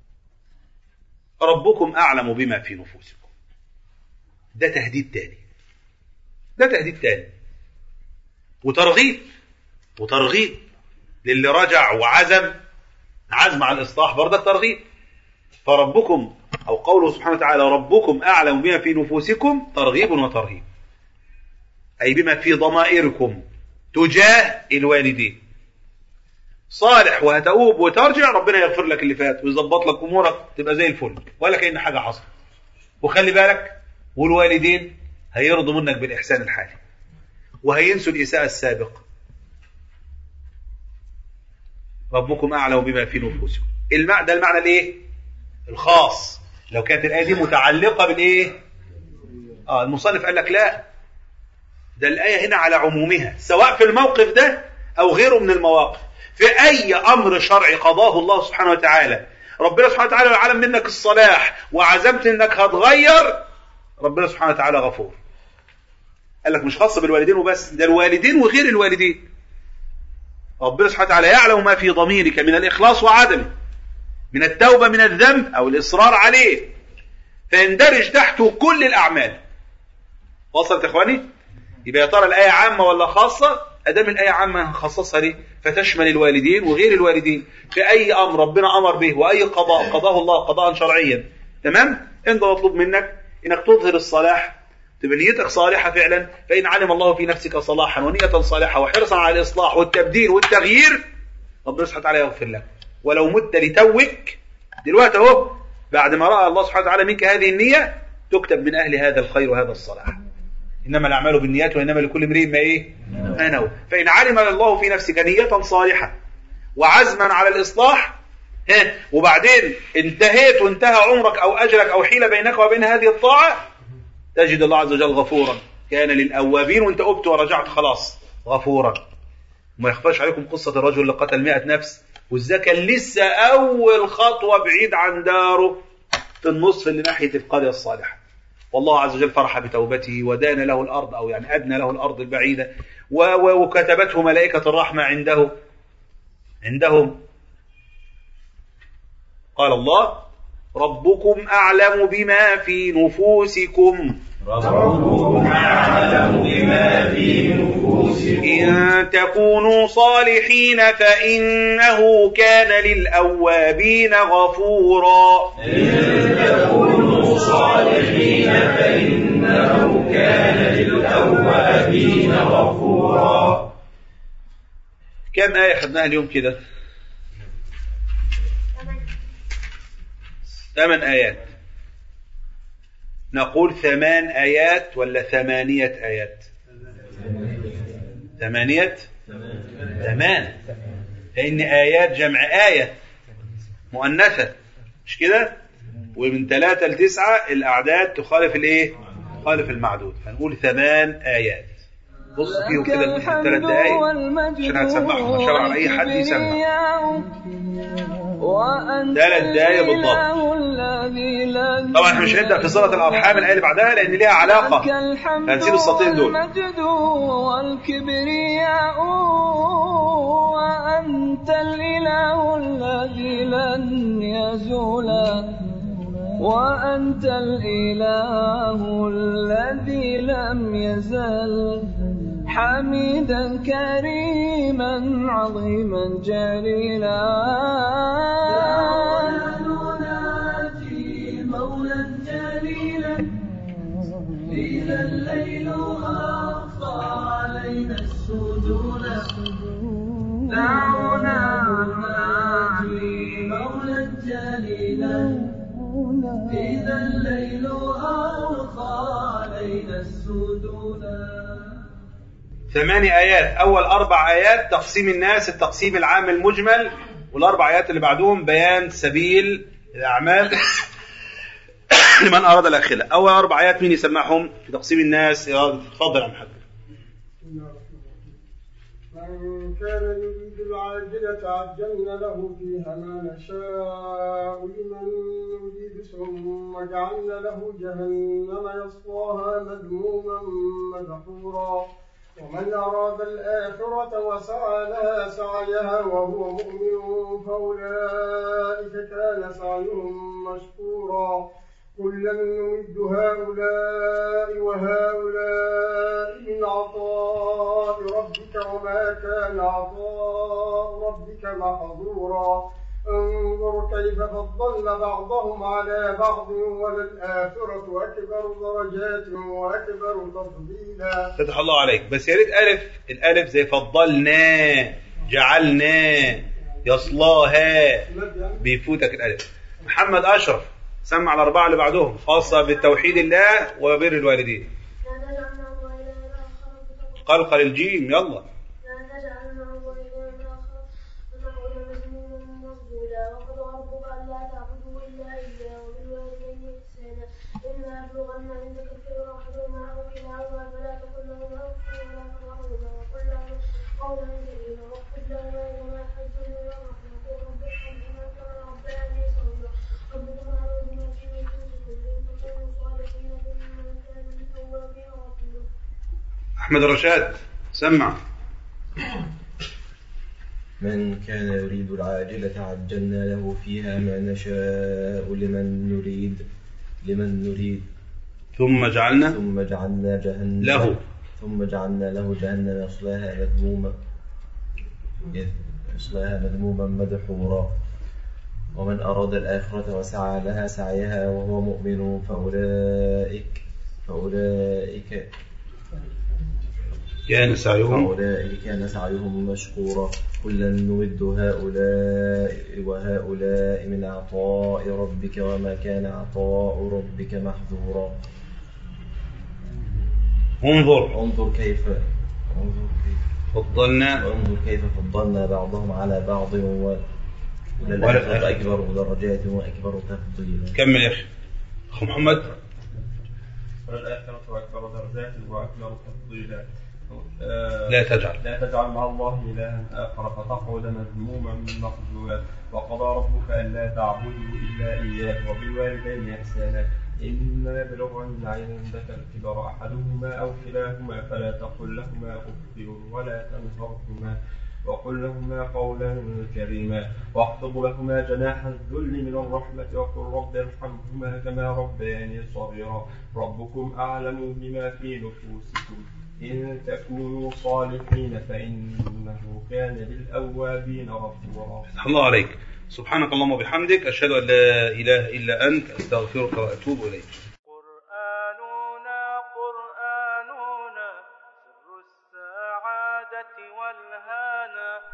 ربكم أعلم بما في نفوسكم ده تهديد تاني ده تهديد تاني وترغيب وترغيب للي رجع وعزم عزم على الإصلاح برضك ترغيب فربكم أو قوله سبحانه وتعالى ربكم أعلم بما في نفوسكم ترغيب وترهيب أي بما في ضمائركم تجاه الوالدين صالح وهتؤوب وترجع ربنا يغفر لك اللي فات ويظبط لك أمورك تبقى زي الفل ولا كأن حاجة حصلت وخلي بالك والوالدين هيرضوا منك بالإحسان الحالي وهينسوا الإساءة السابقة ربكم أعلم بما في نفوسكم المعنى ده المعنى الايه الخاص لو كانت الآية دي متعلقة بالإيه آه المصنف قال لك لا ده الآية هنا على عمومها سواء في الموقف ده أو غيره من المواقف في أي أمر شرعي قضاه الله سبحانه وتعالى ربنا سبحانه وتعالى علم منك الصلاح وعزمت انك هتغير ربنا سبحانه وتعالى غفور قال لك مش خاص بالوالدين وبس ده الوالدين وغير الوالدين ربنا سبحانه وتعالى يعلم ما في ضميرك من الإخلاص وعدمه من التوبة من الذنب أو الإصرار عليه فيندرج تحته كل الأعمال وصلت يا إخواني يبقى يا ترى الآية عامة ولا خاصة أدام الآية عامة هنخصصها ليه فتشمل الوالدين وغير الوالدين في أي أمر ربنا أمر به وأي قضاء قضاه الله قضاء شرعيا تمام أنت مطلوب منك إنك تظهر الصلاح تبقى نيتك صالحة فعلا فإن علم الله في نفسك صلاحا ونية صالحة وحرصا على الإصلاح والتبديل والتغيير ربنا سبحانه وتعالى يغفر لك ولو مت لتوك دلوقتي اهو بعد ما رأى الله سبحانه وتعالى منك هذه النية تكتب من أهل هذا الخير وهذا الصلاح إنما الأعمال بالنيات وإنما لكل امرئ ما إيه ما نوى فإن علم الله في نفسك نية صالحة وعزما على الإصلاح ها وبعدين انتهيت وانتهى عمرك أو أجرك أو حيل بينك وبين هذه الطاعة تجد الله عز وجل غفورا كان للأوابين وانت أبت ورجعت خلاص غفورا وما يخفاش عليكم قصة الرجل اللي قتل مئة نفس وازاي كان لسه أول خطوة بعيد عن داره في النصف اللي ناحية القرية الصالحة والله عز وجل فرح بتوبته ودان له الأرض أو يعني أدنى له الأرض البعيدة وكتبته ملائكة الرحمة عنده عندهم قال الله ربكم أعلم بما في نفوسكم ربكم أعلم بما في نفوسكم إن تكونوا صالحين فإنه كان للأوابين غفورا إن تكونوا صالحين فإنه كان للأوابين غفورا كم آية خدناها اليوم كده ثمان آيات نقول ثمان آيات ولا ثمانية آيات ثمانية ثمان لأن آيات جمع آية مؤنثة مش كده ومن ثلاثة لتسعة الأعداد تخالف الإيه تخالف المعدود فنقول ثمان آيات بص فيهم كده لمدة ثلاث دقايق عشان هتسمعهم إن شاء الله على أي حد يسمع ثلاث دقايق بالضبط طبعا احنا مش هنبدا في صله الارحام الايه اللي بعدها لان ليها علاقه هنسيب السطرين دول المجد والكبرياء وأنت الإله الذي لن يزول وأنت الإله الذي لم يزل حميدا كريما عظيما جليلا نناجي مولا جليلا إذا الليل أخفى علينا السجون دعونا نناجي مولا جليلا إذا الليل أخفى علينا السجون ثماني آيات أول أربع آيات تقسيم الناس التقسيم العام المجمل والأربع آيات اللي بعدهم بيان سبيل الأعمال لمن أراد الآخرة أول أربع آيات مين يسمعهم في تقسيم الناس يا راجل تفضل يا محمد من كان يريد العاجلة عجلنا له فيها ما نشاء لمن نريد ثم جعلنا له جهنم يصلاها مذموما مدحورا ومن أراد الآخرة وسعى لها سعيها وهو مؤمن فأولئك كان سعيهم مشكورا كلا نمد هؤلاء وهؤلاء من عطاء ربك وما كان عطاء ربك محظورا انظر كيف فضلنا بعضهم على بعض وللآخرة أكبر درجات وأكبر تفضيلا فتح الله عليك بس يا ريت ألف الألف زي فضلنا جعلنا يصلاها بيفوتك الألف محمد أشرف سمع الأربعة اللي بعدهم خاصة بالتوحيد الله وبر الوالدين قلقل الجيم يلا أحمد رشاد سمع من كان يريد العاجلة عجلنا له فيها ما نشاء لمن نريد لمن نريد ثم جعلنا ثم جعلنا جهنم له. ثم جعلنا له جهنم يصلاها مذموما يصلاها مذموما مدحورا ومن أراد الآخرة وسعى لها سعيها وهو مؤمن فأولئك فأولئك كان سعيهم فأولئك كان سعيهم مشكورا كلا نمد هؤلاء وهؤلاء من عطاء ربك وما كان عطاء ربك محظورا انظر انظر كيف انظر كيف فضلنا انظر كيف فضلنا بعضهم على بعض و- وللآخرة أكبر درجات وأكبر تفضيلا كمل يا أخي أخو محمد وللآخرة أكبر درجات وأكبر تفضيلا آه، لا تجعل لا تجعل مع الله إلها آخر فتقعد مذموما مخذولا وقضى ربك ألا تعبدوا إلا إياه وبالوالدين إحسانا إما يبلغن عندك الكبر أحدهما أو كلاهما فلا تقل لهما أف ولا تنهرهما وقل لهما قولا كريما واخفض لهما جناح الذل من الرحمة وقل رب ارحمهما كما ربياني صغيرا ربكم أعلم بما في نفوسكم إن تكونوا صالحين فإنه كان للأوابين غفورا فتح الله عليك سبحانك اللهم وبحمدك أشهد أن لا إله إلا أنت أستغفرك وأتوب إليك قرآننا قرآننا سر السعادة والهانا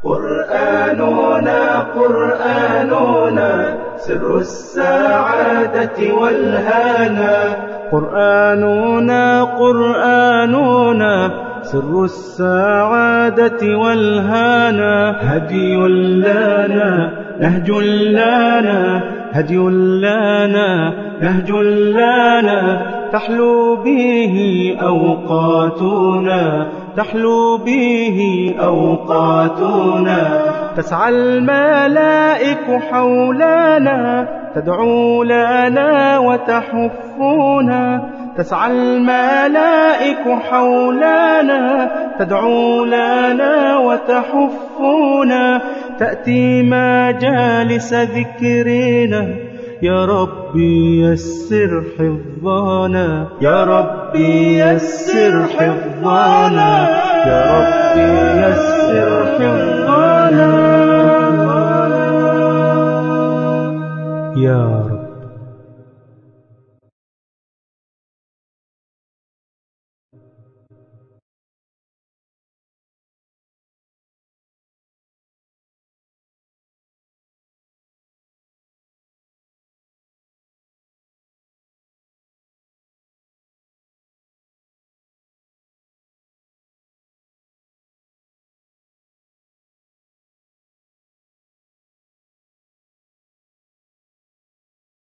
قرآننا قرآننا سر السعادة والهنا قرآننا قرآننا سر السعادة والهنا هدي لنا نهج لنا هدي لنا نهج لنا تحلو به أوقاتنا تحلو به أوقاتنا تسعى الملائك حولنا تدعو لنا وتحفنا تسعى الملائك حولنا تدعو لنا وتحفنا تأتي مجالس ذكرنا يا ربي يسر حفظنا يا ربي يسر حفظنا يا ربي يسر حفظنا يا رب